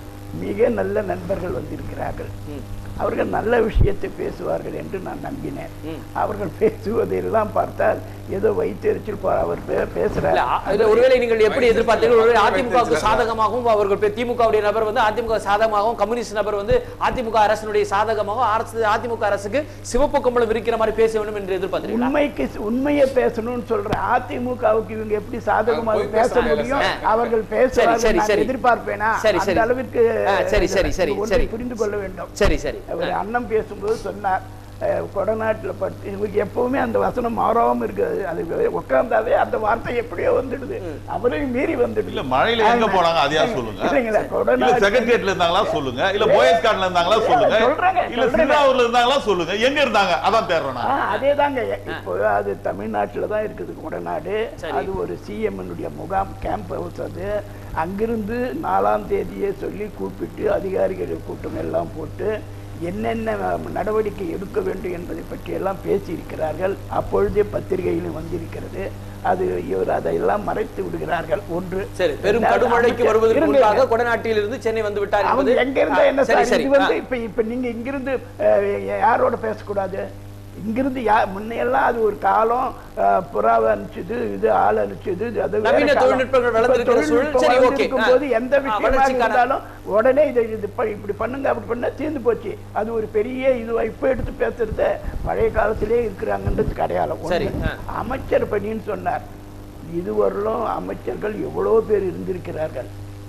மிக நல்ல நண்பர்கள் வந்திருக்கிறார்கள் ம். அவர்கள் நல்ல விஷயத்தை பேசுவார்கள் என்று நான் நம்பினேன் ம். அவர்கள் பேசுவதெல்லாம் பார்த்தால் ஏதோ வைத்தெரிச்சல் போ- அவர் பே- இல்ல பேசுறார் அ- இதுல ஒருவேளை நீங்கள் எப்படி எதிர்பார்த்தீர்கள் ஒருவேளை அதிமுகவுக்கு வைத்திருக்கிறாரா? சாதகமாகவும் அவர்கள் பே- திமுகவுடைய நபர் வந்து அதிமுக சாதகமாகவும் கம்யூனிஸ்ட் நபர் வந்து அதிமுக அரசினுடைய சாதகமாகவும் அரசு அதிமுக அரசுக்கு சிவப்பு கம்பளம் விரிக்கிற மாதிரி பேச வேண்டும் என்று எதிர்பார்த்தீங்களா உண்மைக்கு உண்மையை பேசணும்னு சொல்ற அதிமுகவுக்கு இவங்க எப்படி சாதகமாக போய் பேச பேச முடியும் முடியல. அவர்கள் சரி, பேசுவார்கள் சரி, நான் சரி. எதிர்பார்ப்பேனா சரி, சரி. அந்த அளவிற்கு ஆ, சரி, சரி, சரி, ஒன்றை சரி. புரிந்து கொள்ள வேண்டும் சரி சரி அவர் அண்ணன் பேசும்போது சொன்னார் அஹ், கொடநாட்டுல பட்டு இவருக்கு எப்பவுமே அந்த வசனம் மாறாம இருக்குது அது உட்கார்ந்தாவே அந்த வார்த்தை எப்படியோ வந்துடுது அவரையும் மீறி வந்துடுது இல்ல மழையில எங்க போனாங்க அதையா சொல்லுங்க இல்லைங்களா இல்ல கொடநாடு செக்ரட்டரியேட்ல இருந்தாங்களா சொல்லுங்க இல்ல போயஸ் கார்ட்ல இருந்தாங்களா சொல்லுங்க சொல்றேங்க, இல்ல சொல்றேங்க. சிந்தாவூர்ல இருந்தாங்களா சொல்லுங்க எங்க இருந்தாங்க அதான் தேடுறேன் ஆ, நான் அதேதாங்க இப்போ அது தமிழ்நாட்டில் தான் இருக்குது கொடநாடு சரி. அது ஒரு சிஎம்னுடைய முகாம் கேம்ப் ஹவுஸ் அது அங்கிருந்து நாலாம் தேதியே சொல்லி கூப்பிட்டு அதிகாரிகள் கூட்டம் எல்லாம் போட்டு என்னென்ன நடவடிக்கை எடுக்க வேண்டும் என்பதை பற்றி எல்லாம் பேசியிருக்கிறார்கள் அப்பொழுதே பத்திரிகையிலும் வந்திருக்கிறது அது இவர் அதையெல்லாம் மறைத்து விடுகிறார்கள் ஒன்று சரி பெரும் ரெண்டாவது கடுமழைக்கு அமைச்சர் வருவதற்கு இருங்க, முன்பாக கொடநாட்டில் இருந்து சென்னை வந்து விட்டார் அவங்க என்பது எங்க இருந்தா என்ன ஆ, சரி சார் சரி இது வந்து ஆ. இப்ப இப்ப நீங்க இங்கிருந்து அஹ், யாரோட பேசக்கூடாது இங்கிருந்து யா முன்னையெல்லாம் அது ஒரு காலம் அஹ், புறாவை அனுப்பிச்சது இது ஆள் அனுப்பிச்சது இது அது வேற நவீன காலம். தொழில்நுட்பங்கள் இப்ப வளர்ந்திருக்கிற சூழல், தொழில்நுட்பம் சரி, ஓகே. வளர்ந்திருக்கும் போது ஆ. எந்த ஆ, விஷயமா வளர்ச்சிக்கான- இருந்தாலும் உடனே இதை இது ப- இப்படி பண்ணுங்க அப்படி பண்ண தீர்ந்து போச்சு அது ஒரு பெரிய இது இப்ப எடுத்து பேசுறத பழைய காலத்திலே இருக்கிறாங்கன்றது கிடையாது சரி, ஒண்ணு. ஆ. அமைச்சர் பணின்னு சொன்னார் இதுவரையிலும் அமைச்சர்கள் எவ்வளோ பேர் இருந்திருக்கிறார்கள்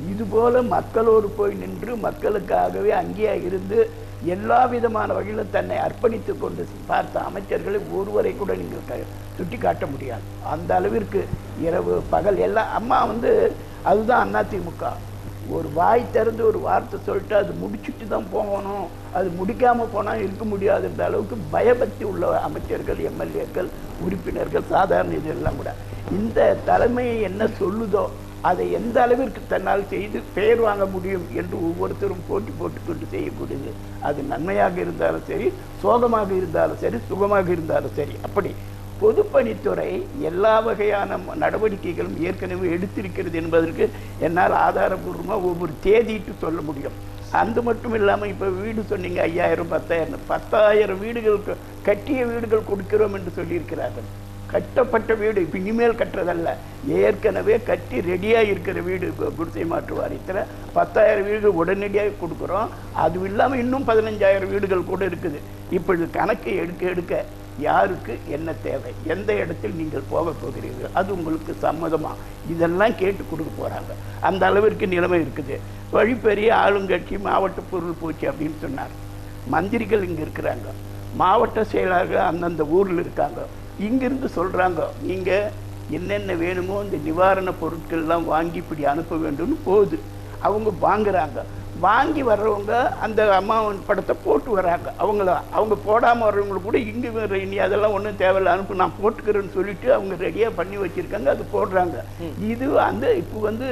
இது போல மக்களோடு போய் நின்று மக்களுக்காகவே அங்கேயே இருந்து எல்லா விதமான வகையிலும் தன்னை அர்ப்பணித்துக் கொண்டு பார்த்த அமைச்சர்களை ஒருவரை கூட நீங்கள் க- சுட்டி காட்ட முடியாது அந்த அளவிற்கு இரவு பகல் எல்லாம் அம்மா வந்து அதுதான் அதிமுக ஒரு வாய் திறந்து ஒரு வார்த்தை சொல்லிட்டு அது முடிச்சுட்டு தான் போகணும் அது முடிக்காம போனால் இருக்க முடியாதுன்ற அளவுக்கு பயபக்தி உள்ள அமைச்சர்கள் எம்எல்ஏக்கள் உறுப்பினர்கள் சாதாரண இதெல்லாம் கூட இந்த தலைமை என்ன சொல்லுதோ அதை எந்த அளவிற்கு தன்னால் செய்து பெயர் வாங்க முடியும் என்று ஒவ்வொருத்தரும் போட்டி போட்டுக்கொண்டு செய்யக்கூடியது அது நன்மையாக இருந்தாலும் சரி சோகமாக இருந்தாலும் சரி சுகமாக இருந்தாலும் சரி அப்படி பொதுப்பணித்துறை எல்லா வகையான ம- நடவடிக்கைகளும் ஏற்கனவே எடுத்திருக்கிறது என்பதற்கு என்னால் ஆதாரபூர்வமாக ஒவ்வொரு தேதிட்டு சொல்ல முடியும் அது மட்டும் இல்லாமல் இப்போ வீடு சொன்னீங்க ஐயாயிரம் பத்தாயிரம் பத்தாயிரம் வீடுகள் க- கட்டிய வீடுகள் கொடுக்கிறோம் என்று சொல்லியிருக்கிறார்கள் கட்டப்பட்ட வீடு இப்போ இனிமேல் கட்டுறதல்ல ஏற்கனவே கட்டி ரெடியாக இருக்கிற வீடு கு- குடிசை மாற்று வாரியத்தில் பத்தாயிரம் வீடுகள் உடனடியாக கொடுக்குறோம் அது இல்லாமல் இன்னும் பதினஞ்சாயிரம் வீடுகள் கூட இருக்குது இப்பொழுது கணக்கு எடுக்க எடுக்க யாருக்கு என்ன தேவை எந்த இடத்தில் நீங்கள் போக போகிறீர்கள் அது உங்களுக்கு சம்மதமா இதெல்லாம் கேட்டு கொடுக்க போகிறாங்க அந்த அளவிற்கு நிலைமை இருக்குது வழிப்பெரிய ஆளுங்கட்சி மாவட்ட பொருள் பூச்சி அப்படின்னு சொன்னார் மந்திரிகள் இங்கே இருக்கிறாங்க மாவட்ட செயலாளர்கள் அந்தந்த ஊரில் இருக்காங்க இங்கிருந்து சொல்கிறாங்க நீங்கள் என்னென்ன வேணுமோ இந்த நிவாரண பொருட்கள்லாம் வாங்கி இப்படி அனுப்ப வேண்டும்னு போகுது அவங்க வாங்குறாங்க வாங்கி வர்றவங்க அந்த அம்மாவன் படத்தை போட்டு வராங்க அவங்கள அவங்க போடாமல் வர்றவங்களுக்கு கூட இங்கே வேற இனி அதெல்லாம் ஒன்றும் தேவையில்ல அனுப்பு நான் போட்டுக்கிறேன்னு சொல்லிட்டு அவங்க ரெடியாக பண்ணி வச்சிருக்காங்க அது போடுறாங்க இது அந்த இப்போ வந்து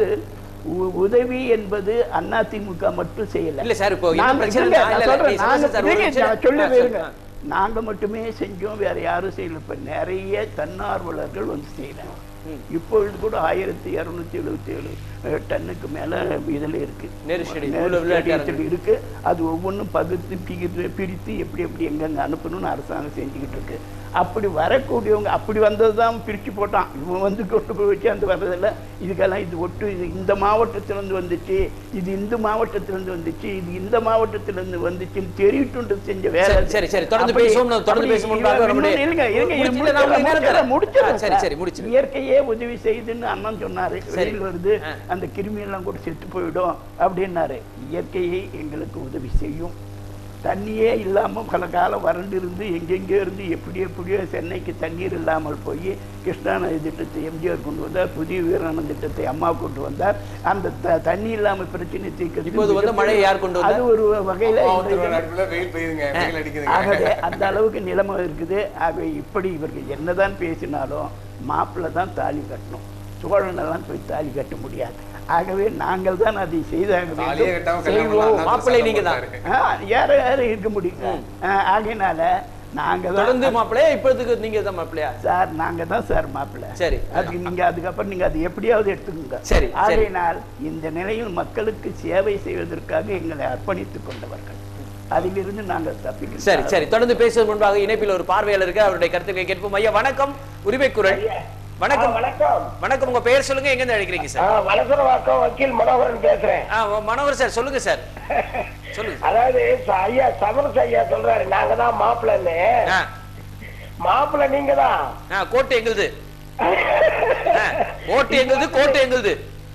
உ- உதவி என்பது அதிமுக மட்டும் செய்யல இல்ல சார், இப்போ என்ன நாங்க- பிரச்சனை இருங்க, இல்ல, நான் இல்ல, சொல்றேன். நீங்க சொல்லுங்க நாங்க- சார், ஒரு இருங்க, நிமிஷம். நான் சொல்லவே ஆ, இருங்க. சொல்லுங்க. நாங்க மட்டுமே செஞ்சோம் வேற யாரும் செய்யல இப்ப நிறைய தன்னார்வலர்கள் வந்து செய்யறாங்க இப்பொழுது கூட ஆயிரத்தி இருநூத்தி எழுபத்தி ஏழு டன்னுக்கு மேல இதுல இருக்கு நேரு ஸ்டேடியம், நேரு உள்ள விளையாட்டு ஸ்டேடியத்தில் இருக்கு அது ஒவ்வொன்றும் பகுத்து பிரித்து பிரித்து எப்படி எப்படி எங்கெங்க அனுப்பணும்னு அரசாங்கம் செஞ்சுக்கிட்டு இருக்கு அப்படி வரக்கூடியவங்க அப்படி வந்தது தான் பிரித்து போட்டான் இவன் வந்து கொண்டு போய் வச்சு அந்த வர்றதில்ல இதுக்கெல்லாம் இது ஒட்டு இது இந்த மாவட்டத்திலேருந்து வந்துச்சு இது இந்த மாவட்டத்திலேருந்து வந்துச்சு இது இந்த மாவட்டத்திலேருந்து வந்துச்சுன்னு தெரிவிட்டு செஞ்ச வேலை சரி, சரி, சரி. தொடர்ந்து அப்படி- பேசுவோம். நான் தொடர்ந்து அப்படி பேசும் முன்பாக இவன் நம்முடைய- இன்னும் இருங்க, இருங்க, இது முடிச்சிட்டு நான் முடிச்சிடலாம், நேரம் தரேன். முடிச்சிடலாம், ஆ, சரி, சார். சரி, முடிச்சிடுங்க. இயற்கையே உதவி செய்யுதுன்னு அண்ணன் சொன்னாரு சரி. வெளியில் வருது ஆ. அந்த கிருமி எல்லாம் கூட செத்து போயிடும் அப்படின்னாரு இயற்கையே எங்களுக்கு உதவி செய்யும் தண்ணியே இல்லாம பல காலம் வறண்டு இருந்து எங்கெங்கேயோ இருந்து எப்படி எப்படியோ சென்னைக்கு தண்ணீர் இல்லாமல் போய் கிருஷ்ணா நதி திட்டத்தை எம்ஜிஆர் கொண்டு வந்தார் புதிய வீராணம் திட்டத்தை அம்மா கொண்டு வந்தார் அந்த த- தண்ணி இல்லாம பிரச்சனை தீர்க்கிறது இப்போது வந்து மழையை யார் கொண்டு வந்தார்? அது ஒரு வகையில இந்த மாவட்டத்தோட இது- நடுவுல வெயில் பெய்யுதுங்க வெயில் அடிக்குதுங்க ஆகவே அந்த அளவுக்கு நிலைமை இருக்குது ஆகவே இப்படி இவர்கள் என்னதான் பேசினாலும் மாப்பிள்ளை தான் தாலி கட்டணும் சோழனெல்லாம் போய் தாலி கட்ட முடியாது ஆகவே நாங்கள் தான் அதை செய்தாக தாலியே வேண்டும் கட்டாம கல்யாணம் செய்வோம் பண்ணலாம். மாப்பிள்ளை நீங்க தான். போட்டாரு. ஆ, யார யாரும் இருக்க முடியும் ஆ, ஆகையினால நாங்க தொடர்ந்து தான் மாப்பிள்ளையா இப்போதுக்கு நீங்க தான் மாப்பிள்ளையா சார் நாங்க தான் சார் மாப்பிள்ளை சரி. அதுக்கு நீங்க அதுக்கப்புறம் நீங்க அது எப்படியாவது எடுத்துக்கோங்க சரி, சரி. ஆகையினால் இந்த நிலையில் மக்களுக்கு சேவை செய்வதற்காக எங்களை அர்ப்பணித்துக் கொண்டவர்கள் அதிலிருந்து நாங்கள் தப்பிக்கிறோம் சரி சரி தொடர்ந்து பேசுவதற்கு முன்பாக இணைப்பில் ஒரு பார்வையாளர் இருக்கு அவருடைய கருத்துக்களை கேட்போம் ஐயா வணக்கம் உரிமை குரல் வணக்கம் வணக்கம் வணக்கம் உங்க பெயர் சொல்லுங்க எங்க இருந்து அழைக்கிறீங்க ஆ, சார் வலசரவாக்கம் வக்கீல் மனோகரன் பேசுறேன் ஆ, மனோகர் சார் சொல்லுங்க சார் சொல்லுங்க சார். அதாவது ச- ஐயா சமரச ஐயா சொல்றாரு நாங்க தான் மாப்பிள்ளன்னு ஆ, மாப்பிள்ளை நீங்க தான் ஆ, கோட்டு எங்களுது ஆ, ஓட்டு எங்களுது கோட்டு எங்களுது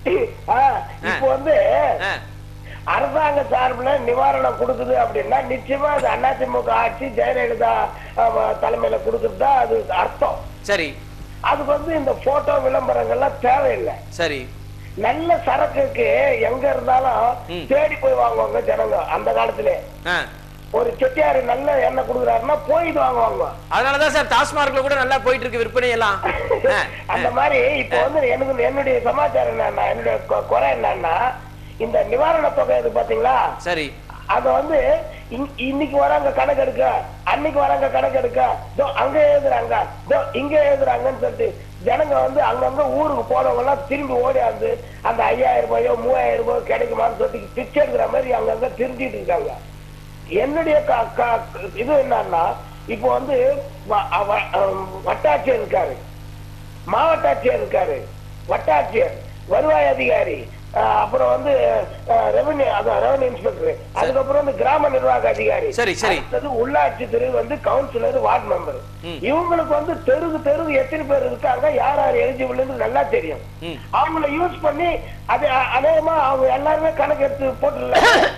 இப்போ வந்து ஆ, அரசாங்க சார்புல நிவாரணம் கொடுக்குது அப்படின்னா நிச்சயமா அது அதிமுக ஆட்சி ஜெயலலிதா ஆமா, தலைமையில கொடுக்குறது தான் அது அர்த்தம் சரி அதுக்கு வந்து இந்த போட்டோ விளம்பரங்கள்லாம் தேவையில்லை சரி நல்ல சரக்குக்கு எங்க இருந்தாலும் ம். தேடி போய் வாங்குவாங்க ஜனங்க அந்த காலத்திலே ஆ, ஒரு செட்டியாரு நல்ல எண்ணெய் கொடுக்குறாருன்னா போயிட்டு வாங்குவாங்க அதனாலதான் சார் டாஸ்மார்க்ல கூட நல்லா போயிட்டு இருக்கு விற்பனை எல்லாம் ஆ, அந்த மாதிரி இப்ப வந்து எனக்கு என்னுடைய சமாச்சாரம் என்னன்னா என்னுடைய கொ- குறை என்னன்னா இந்த நிவாரண தொகை இது பாத்தீங்களா சரி அத வந்து இன்- இன்னைக்கு வராங்க கணக்கு எடுக்க அன்னைக்கு வராங்க கணக்கு எடுக்க இதோ அங்க எழுதுறாங்க இதோ இங்க எழுதுறாங்கன்னு சொல்லிட்டு ஜனங்க வந்து அங்கங்க ஊருக்கு போனவங்க எல்லாம் திரும்பி ஓடியாந்து அந்த ஐயாயிரம் ரூபாயோ மூவாயிரம் ரூபாயோ கிடைக்குமான்னு சொல்லிட்டு பிச்சை எடுக்கிற மாதிரி அங்கங்க தெரிஞ்சிட்டு இருக்காங்க என்னுடைய க- க- இது என்னன்னா இப்போ வந்து வ- அவ- அம், வட்டாட்சியர் இருக்காரு மாவட்ட ஆட்சியர் இருக்காரு வட்டாட்சியர் வருவாய் அதிகாரி அஹ், அப்புறம் வந்து ரெவன்யூ அதான் ரெவன்யூ இன்ஸ்பெக்டர் அதுக்கப்புறம் வந்து கிராம நிர்வாக அதிகாரி சரி, சரி. அடுத்தது உள்ளாட்சி துறை வந்து கவுன்சிலர் வார்டு மெம்பர் இவங்களுக்கு வந்து தெருவு தெருவு எத்தனை பேர் இருக்காங்க யார் யார் எலிஜிபிள் நல்லா தெரியும் ம். அவங்கள யூஸ் பண்ணி அது அ- அநேகமா அவங்க எல்லாருமே கணக்கு எடுத்து போட்டுடலாம்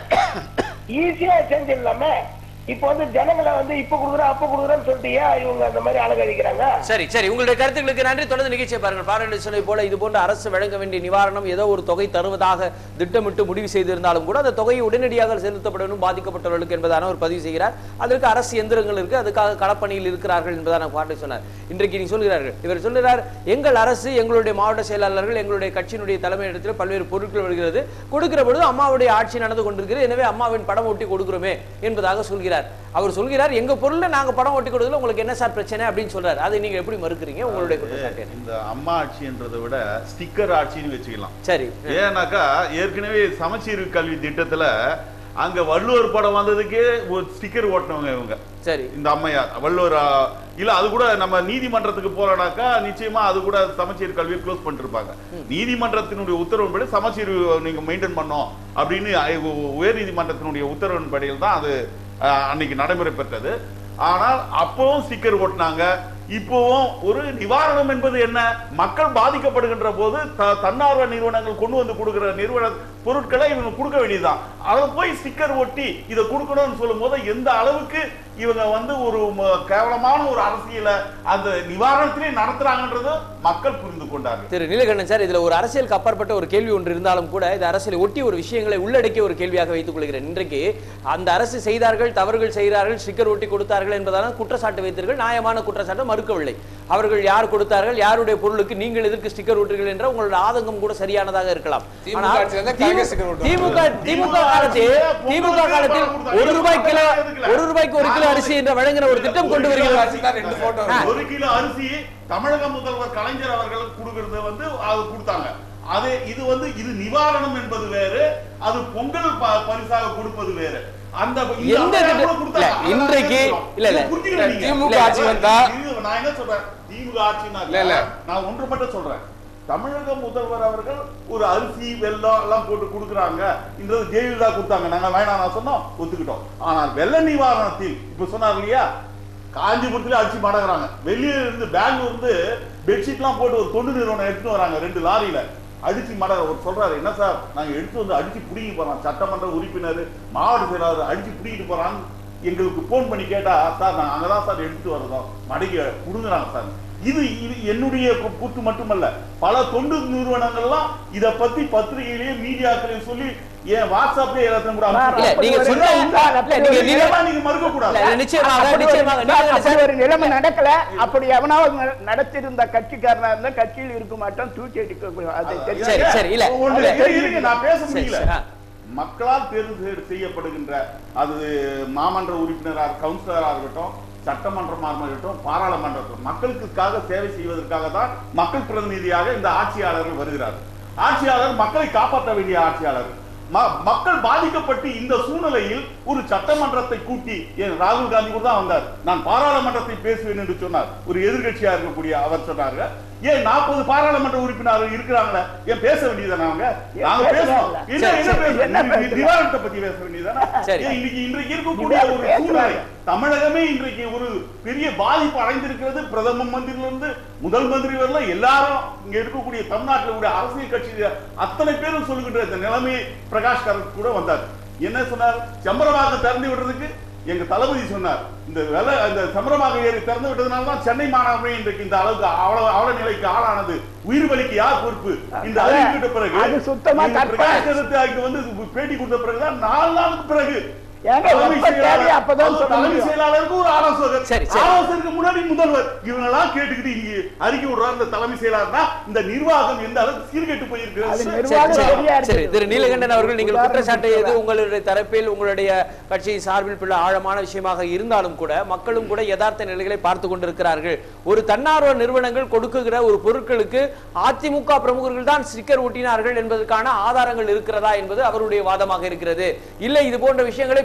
ஈஸியா செஞ்சிடலாமே இப்ப வந்து ஜனங்களை வந்து இப்ப குடுக்குறேன் அப்ப குடுக்குறேன்னு சொல்லிட்டு ஏன் இவங்க அந்த மாதிரி அலங்கரிக்கிறாங்க சரி சரி உங்களுடைய கருத்துக்களுக்கு நன்றி தொடர்ந்து நிகழ்ச்சியை பாருங்கள் பாராளுமன்ற சொன்னது போல இது போன்ற அரசு வழங்க வேண்டிய நிவாரணம் ஏதோ ஒரு தொகை தருவதாக திட்டமிட்டு முடிவு செய்திருந்தாலும் கூட அந்த தொகையை உடனடியாக செலுத்தப்பட வேண்டும் பாதிக்கப்பட்டவர்களுக்கு என்பதான ஒரு பதிவு செய்கிறார் அதற்கு அரசு எந்திரங்கள் இருக்கு அதுக்காக களப்பணியில் இருக்கிறார்கள் என்பதான பாட்டை சொன்னார் இன்றைக்கு நீ சொல்கிறார்கள் இவர் சொல்கிறார் எங்கள் அரசு எங்களுடைய மாவட்ட செயலாளர்கள் எங்களுடைய கட்சியினுடைய தலைமையிடத்தில் பல்வேறு பொருட்கள் வருகிறது கொடுக்கிற பொழுது அம்மாவுடைய ஆட்சி நடந்து கொண்டிருக்கிறது எனவே அம்மாவின் படம் ஒட்டி கொடுக்கிறோமே என்பதாக சொல்கிறார் அவர் சொல்கிறார் எங்க பொருள்ல நாங்க படம் ஒட்டி கொடுக்கல உங்களுக்கு என்ன சார் பிரச்சனை அப்படின்னு சொல்றாரு அதை நீங்க எப்படி மறுக்கிறீங்க உங்களுடைய குற்றச்சாட்டு என்ன? இந்த அம்மா ஆட்சின்றதை விட ஸ்டிக்கர் ஆட்சின்னு வச்சுக்கலாம் சரி ஏன்னாக்கா ஏற்கனவே சமச்சீர் கல்வி திட்டத்துல அங்க வள்ளுவர் படம் வந்ததுக்கே ஒரு ஸ்டிக்கர் ஓட்டினவங்க இவங்க சரி இந்த அம்மையார் வள்ளுவர் ஆ, இல்ல அது கூட நம்ம நீதிமன்றத்துக்கு போறோம்னாக்கா நிச்சயமா அது கூட சமச்சீர் கல்வியை க்ளோஸ் பண்ணிருப்பாங்க நீதிமன்றத்தினுடைய உத்தரவின்படி சமச்சீர் நீங்க மெயின்டைன் பண்ணோம் அப்படின்னு ஐ- உ- உயர் நீதிமன்றத்தினுடைய உத்தரவின்படியில் தான் அது ஆ, அன்னைக்கு நடைமுறை பெற்றது ஆனால் அப்பவும் ஸ்டிக்கர் ஓட்டினாங்க இப்போவும் ஒரு நிவாரணம் என்பது என்ன மக்கள் பாதிக்கப்படுகின்ற போது த- தன்னார்வ நிறுவனங்கள் கொண்டு வந்து கொடுக்கிற நிறுவன பொருட்களை இவங்க கொடுக்க வேண்டியதுதான் அதை போய் ஸ்டிக்கர் ஒட்டி இதை கொடுக்கணும்னு சொல்லும் போது எந்த அளவுக்கு இவங்க வந்து ஒரு ம- கேவலமான ஒரு அரசியலை அந்த நிவாரணத்திலே நடத்துறாங்கன்றது மக்கள் புரிந்து கொண்டார்கள் திரு நீலகண்டன் சார் இதுல ஒரு அரசியலுக்கு அப்பாற்பட்ட ஒரு கேள்வி ஒன்று இருந்தாலும் கூட இது அரசியலை ஒட்டி ஒரு விஷயங்களை உள்ளடக்கிய ஒரு கேள்வியாக வைத்துக் கொள்கிறேன் இன்றைக்கு அந்த அரசு செய்தார்கள் தவறுகள் செய்கிறார்கள் ஸ்டிக்கர் ஒட்டி கொடுத்தார்கள் என்பதான குற்றச்சாட்டு வைத்தீர்கள் நியாயமான குற்றச்சாட்டை மறுக்கவில்லை அவர்கள் யார் கொடுத்தார்கள் யாருடைய பொருளுக்கு நீங்கள் எதற்கு ஸ்டிக்கர் ஒட்டுறீர்கள் என்ற உங்களோட ஆதங்கம் கூட சரியானதாக இருக்கலாம் திமுக ஆனால் ஆட்சியில இருந்தா திமுக காங்கிரஸ் sticker ஒட்டுவாங்க. திமுக திமுக காலத்தில் திமுக காலத்தில் ஒரு ரூபாய் கிலோ ஒரு ரூபாய்க்கு ஒரு கிலோ அரிசி என்ற வழங்கின ஒரு திட்டம் கொண்டு வருகிறது ஆட்சியில் ரெண்டு போட்டோ ஒரு கிலோ அரிசி தமிழக முதல்வர் கலைஞர் அவர்களுக்கு கொடுக்கறது வந்து அது கொடுத்தாங்க அது இது வந்து இது நிவாரணம் என்பது வேறு அது பொங்கல் ப- பரிசாக கொடுப்பது வேறு அந்த இந்த எந்த அம்மையார் கூட திட்டம்? கொடுத்தாங்க. இல்ல, இன்றைக்கு- அதான் இல்ல, இல்ல. இதை புரிஞ்சுக்கணும் நீங்க. திமுக இல்ல, ஆட்சி இல்ல, வந்தா- இது நான் என்ன சொல்றேன் திமுக ஆட்சினா இல்ல, இல்ல. நான் ஒன்று மட்டும் சொல்றேன் தமிழக முதல்வர் அவர்கள் ஒரு அரிசி வெல்லம் எல்லாம் போட்டு கொடுக்குறாங்க இன்றது ஜெயலலிதா கொடுத்தாங்க நாங்க வேணாம் நான் சொன்னோம் ஒத்துக்கிட்டோம் ஆனால் வெள்ள நிவாரணத்தில் இப்ப சொன்னார் இல்லையா காஞ்சிபுரத்துல அடிச்சு மடங்குறாங்க வெளியே இருந்து பெங்களூர் இருந்து பெட்ஷீட்லாம் போட்டு ஒரு தொண்டு நிறுவனம் எடுத்துட்டு வராங்க ரெண்டு லாரியில அடிச்சு மட ஒரு சொல்றாரு என்ன சார் நாங்க எடுத்து வந்து அடிச்சு பிடிங்கி போறோம் சட்டமன்ற உறுப்பினர் மாவட்ட செயலாளர் அடிச்சு பிடிக்கிட்டு போறான்னு எங்களுக்கு போன் பண்ணி கேட்டா சார் நாங்க அங்கதான் சார் எடுத்துட்டு வர்றோம் மடக்கி கொடுங்குறாங்க சார் இது இது என்னுடைய கு- கூற்று மட்டுமல்ல பல தொண்டு நிறுவனங்கள்லாம் இத பத்தி பத்திரிகையிலேயே மீடியாக்களையும் சொல்லி ஏன் வாட்ஸ்அப்லயே எல்லாத்தையும் கூட இல்ல அனுப்பிச்சு நீங்க அப்படி சொன்ன ஒரு நிலை- இல்ல, நீங்க நில- இதெல்லாம் நீங்க மறுக்க கூடாது இல்ல, நிச்சயமாக அப்படி ஒரு- நிச்சயமாக நீலகண்டன் அப்படி சார் ஒரு நிலைமை நடக்கல அப்படி எவனாவது நட- நடத்திருந்த கட்சிக்காரனா இருந்தா கட்சியில் இருக்க மாட்டான் தூக்கி அடிக்க அதை தெரிஞ்சு சரி, சரி, இல்ல. ஒண்ணு, இல்ல. இரு, இருங்க, நான் பேச சரி, முடியல சரி, ஆ. மக்களால் தேர்வு செய்- செய்யப்படுகின்ற அது மாமன்ற உறுப்பினராக கவுன்சிலராக இருக்கட்டும் சட்டமன்றமாக இருக்கட்டும் பாராளுமன்றத்தில் மக்களுக்காக சேவை செய்வதற்காக தான் மக்கள் பிரதிநிதியாக இந்த ஆட்சியாளர்கள் வருகிறார்கள் ஆட்சியாளர் மக்களை காப்பாற்ற வேண்டிய ஆட்சியாளர் ம- மக்கள் பாதிக்கப்பட்டு இந்த சூழ்நிலையில் ஒரு சட்டமன்றத்தை கூட்டி ஏன் ராகுல் காந்தி கூட தான் வந்தார் நான் பாராளுமன்றத்தை பேசுவேன் என்று சொன்னார் ஒரு எதிர்க்கட்சியா இருக்கக்கூடிய அவர் சொன்னாங்க ஏன் நாற்பது பாராளுமன்ற உறுப்பினர்கள் இருக்கிறாங்களே ஏன் பேச வேண்டியதானே அவங்க நாங்க பேசுவோம் பேசலாம்ல. என்ன சரி, என்ன சரி. பேச- என்ன நி- பேசலாம்? நிவாரணத்தை பத்தி பேச வேண்டியதானே சரி. ஏன் இன்னைக்கு இன்றைக்கு இருக்கக்கூடிய ஒரு நிவாரணம் சூழ்நிலை பேசலாம். தமிழகமே இன்றைக்கு ஒரு பெரிய பாதிப்பு அடைந்திருக்கிறது பிரதம மந்திரிலிருந்து முதல் மந்திரி வரல எல்லாரும் இங்க இருக்கக்கூடிய தமிழ்நாட்டில் உள்ள அரசியல் கட்சி அத்தனை பேரும் சொல்லுகின்ற இந்த நிலைமையை பிரகாஷ் காரத் கூட வந்தார் என்ன சொன்னார் செம்பரவாக்கம் திறந்து விடுறதுக்கு எங்க தளபதி சொன்னார் இந்த வெள்ள இந்த சம்பரமாக ஏறி திறந்து விட்டதுனால தான் சென்னை மாநகரமே இன்றைக்கு இந்த அளவுக்கு அவ்வளவு அவல நிலைக்கு ஆளானது உயிர் வலிக்கு யார் பொறுப்பு இந்த அது- அறிவிக்கிட்ட பிறகு அது சுத்தமா இந்த கற்பனை. பிரகாஷ் காரத் அங்க வந்து பேட்டி கொடுத்த பிறகுதான் நாலு நாளுக்கு பிறகு ஏங்க, தலைமை எப்ப தேவையோ செயலாளர் அப்பதான் அவர் சொல்ல தலைமை முடியும். செயலாளருக்கு ஒரு ஆலோசகர் சரி, சரி. ஆலோசகருக்கு முன்னாடி முதல்வர் இவங்கெல்லாம் கேட்டுக்கிட்டு இங்க அறிக்கை விடுறாரு இந்த தலைமை செயலாளர் தான் இந்த நிர்வாகம் எந்த அளவுக்கு சீர்கெட்டு அது போயிருக்கிறது சரி, நிர்வாகம் சரி, சரியா சரி இருக்குது. திரு நீலகண்டன் அவர்கள் நீங்கள் உதாரணத்துக்கு குற்றச்சாட்டு எது சொல்றேன். உங்களுடைய தரப்பில் உங்களுடைய கட்சியின் சார்பில் பிள்ள ஆழமான விஷயமாக இருந்தாலும் கூட மக்களும் கூட யதார்த்த நிலைகளை பார்த்து கொண்டிருக்கிறார்கள் ஒரு தன்னார்வ நிறுவனங்கள் கொடுக்குகிற ஒரு பொருட்களுக்கு அதிமுக பிரமுகர்கள் தான் ஸ்டிக்கர் ஒட்டினார்கள் என்பதற்கான ஆதாரங்கள் இருக்கிறதா என்பது அவருடைய வாதமாக இருக்கிறது இல்லை இது போன்ற விஷயங்களை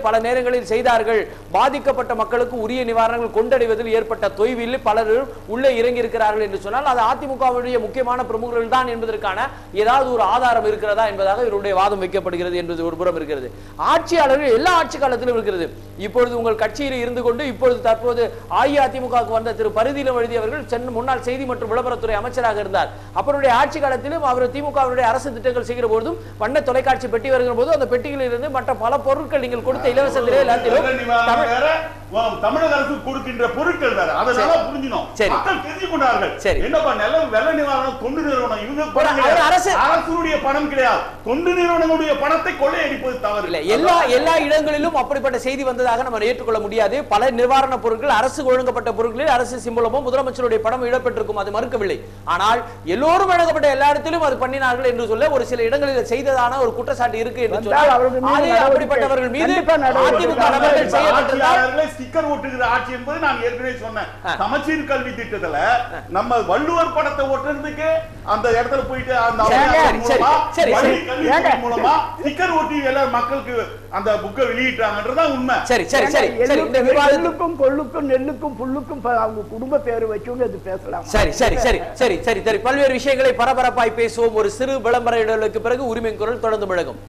பல நேரங்களில் செய்தார்கள் பாதிக்கப்பட்ட மக்களுக்கு உரிய நிவாரணங்கள் கொண்டடைவதில் ஏற்பட்ட தொய்வில் பலரும் உள்ளே இறங்கி இருக்கிறார்கள் என்று சொன்னால் அது அதிமுகவுடைய முக்கியமான பிரமுகர்கள் தான் என்பதற்கான ஏதாவது ஒரு ஆதாரம் இருக்கிறதா என்பதாக இவருடைய வாதம் வைக்கப்படுகிறது என்பது ஒரு புறம் இருக்கிறது ஆட்சியாளர்கள் எல்லா ஆட்சி காலத்திலும் இருக்கிறது இப்பொழுது உங்கள் கட்சியில் இருந்து கொண்டு இப்பொழுது தற்போது அஇஅதிமுகவுக்கு வந்த திரு பரிதிலம் எழுதியவர்கள் சென்னை முன்னாள் செய்தி மற்றும் விளம்பரத்துறை அமைச்சராக இருந்தார் அவருடைய ஆட்சி காலத்திலும் அவர் திமுகவுடைய அரசு திட்டங்கள் செய்கிற போதும் வண்ண தொலைக்காட்சி பெட்டி வருகிற போது அந்த பெட்டிகளில் இருந்து மற்ற பல பொருட்கள் நீங்கள் கொடுத்த இலவச திரை எல்லாத்திலும் வெள்ள நிவாரணம் தமிழ் வேற, உம், தமிழக அரசு கொடுக்கின்ற பொருட்கள் வேற அதை நல்லா புரிஞ்சினோம் சரி. மக்கள் தெரிஞ்சு கொண்டார்கள் சரி. என்னப்பா நல்ல வெள்ள நிவாரணம் தொண்டு நிறுவனம் இவங்க பணம் அவர் கிடையாது. அரசு- அரசுடைய பணம் கிடையாது தொண்டு நிறுவனங்களுடைய பணத்தை கொள்ளையடிப்பது தவறு இல்ல எல்லா எல்லா இடங்களிலும் அப்படிப்பட்ட செய்தி வந்ததாக நம்ம ஏற்றுக்கொள்ள முடியாது பல நிவாரண பொருட்கள் அரசு ஒழுங்கப்பட்ட பொருட்களில் அரசு சிம்பளமோ முதலமைச்சருடைய பணம் இடம்பெற்றிருக்கும் அது மறுக்கவில்லை ஆனால் எல்லோரும் வழங்கப்பட்ட எல்லா இடத்திலும் அது பண்ணினார்கள் என்று சொல்ல ஒரு சில இடங்களில் செய்ததான ஒரு குற்றச்சாட்டு இருக்கு என்று வந்தால் அவர்கள் சொன்னால் மீது அதே நடவடிக்கை- அப்படிப்பட்டவர்கள் மீது கண்டிப்பா நடவடிக்கை அதிமுக நபர்கள் செய்யப்பட்டிருந்தால் ஆட்சியாளர்களே ஸ்டிக்கர் ஒட்டுகிற ஆட்சி என்பது நான் ஏற்கனவே சொன்னேன் சமச்சீர் கல்வி திட்டத்துல நம்ம வள்ளுவர் படத்தை ஒட்டுறதுக்கு அந்த இடத்துல போயிட்டு அந்த சரி, அவையாளர் சரி, மூலமா சரி, பள்ளி சரி. கல்வித்துறை மூலமா ஸ்டிக்கர் ஒட்டி எல்லாம் மக்களுக்கு அந்த புக்கை வெளியிட்டாங்கன்றதுதான் உண்மை சரி சரி சரி சரி இந்த எள்ளுக்கும் விவாதத்தில் எள்ளுக்கும் கொள்ளுக்கும் நெல்லுக்கும் புல்லுக்கும் ப- அவங்க குடும்ப பேரு வச்சுங்க அது பேசலாம் சரி சரி சரி சரி சரி சரி பல்வேறு விஷயங்களை பரபரப்பாய் பேசுவோம் ஒரு சிறு விளம்பர இடைவெளிக்கு பிறகு உரிமை குரல் தொடர்ந்து முழங்கும்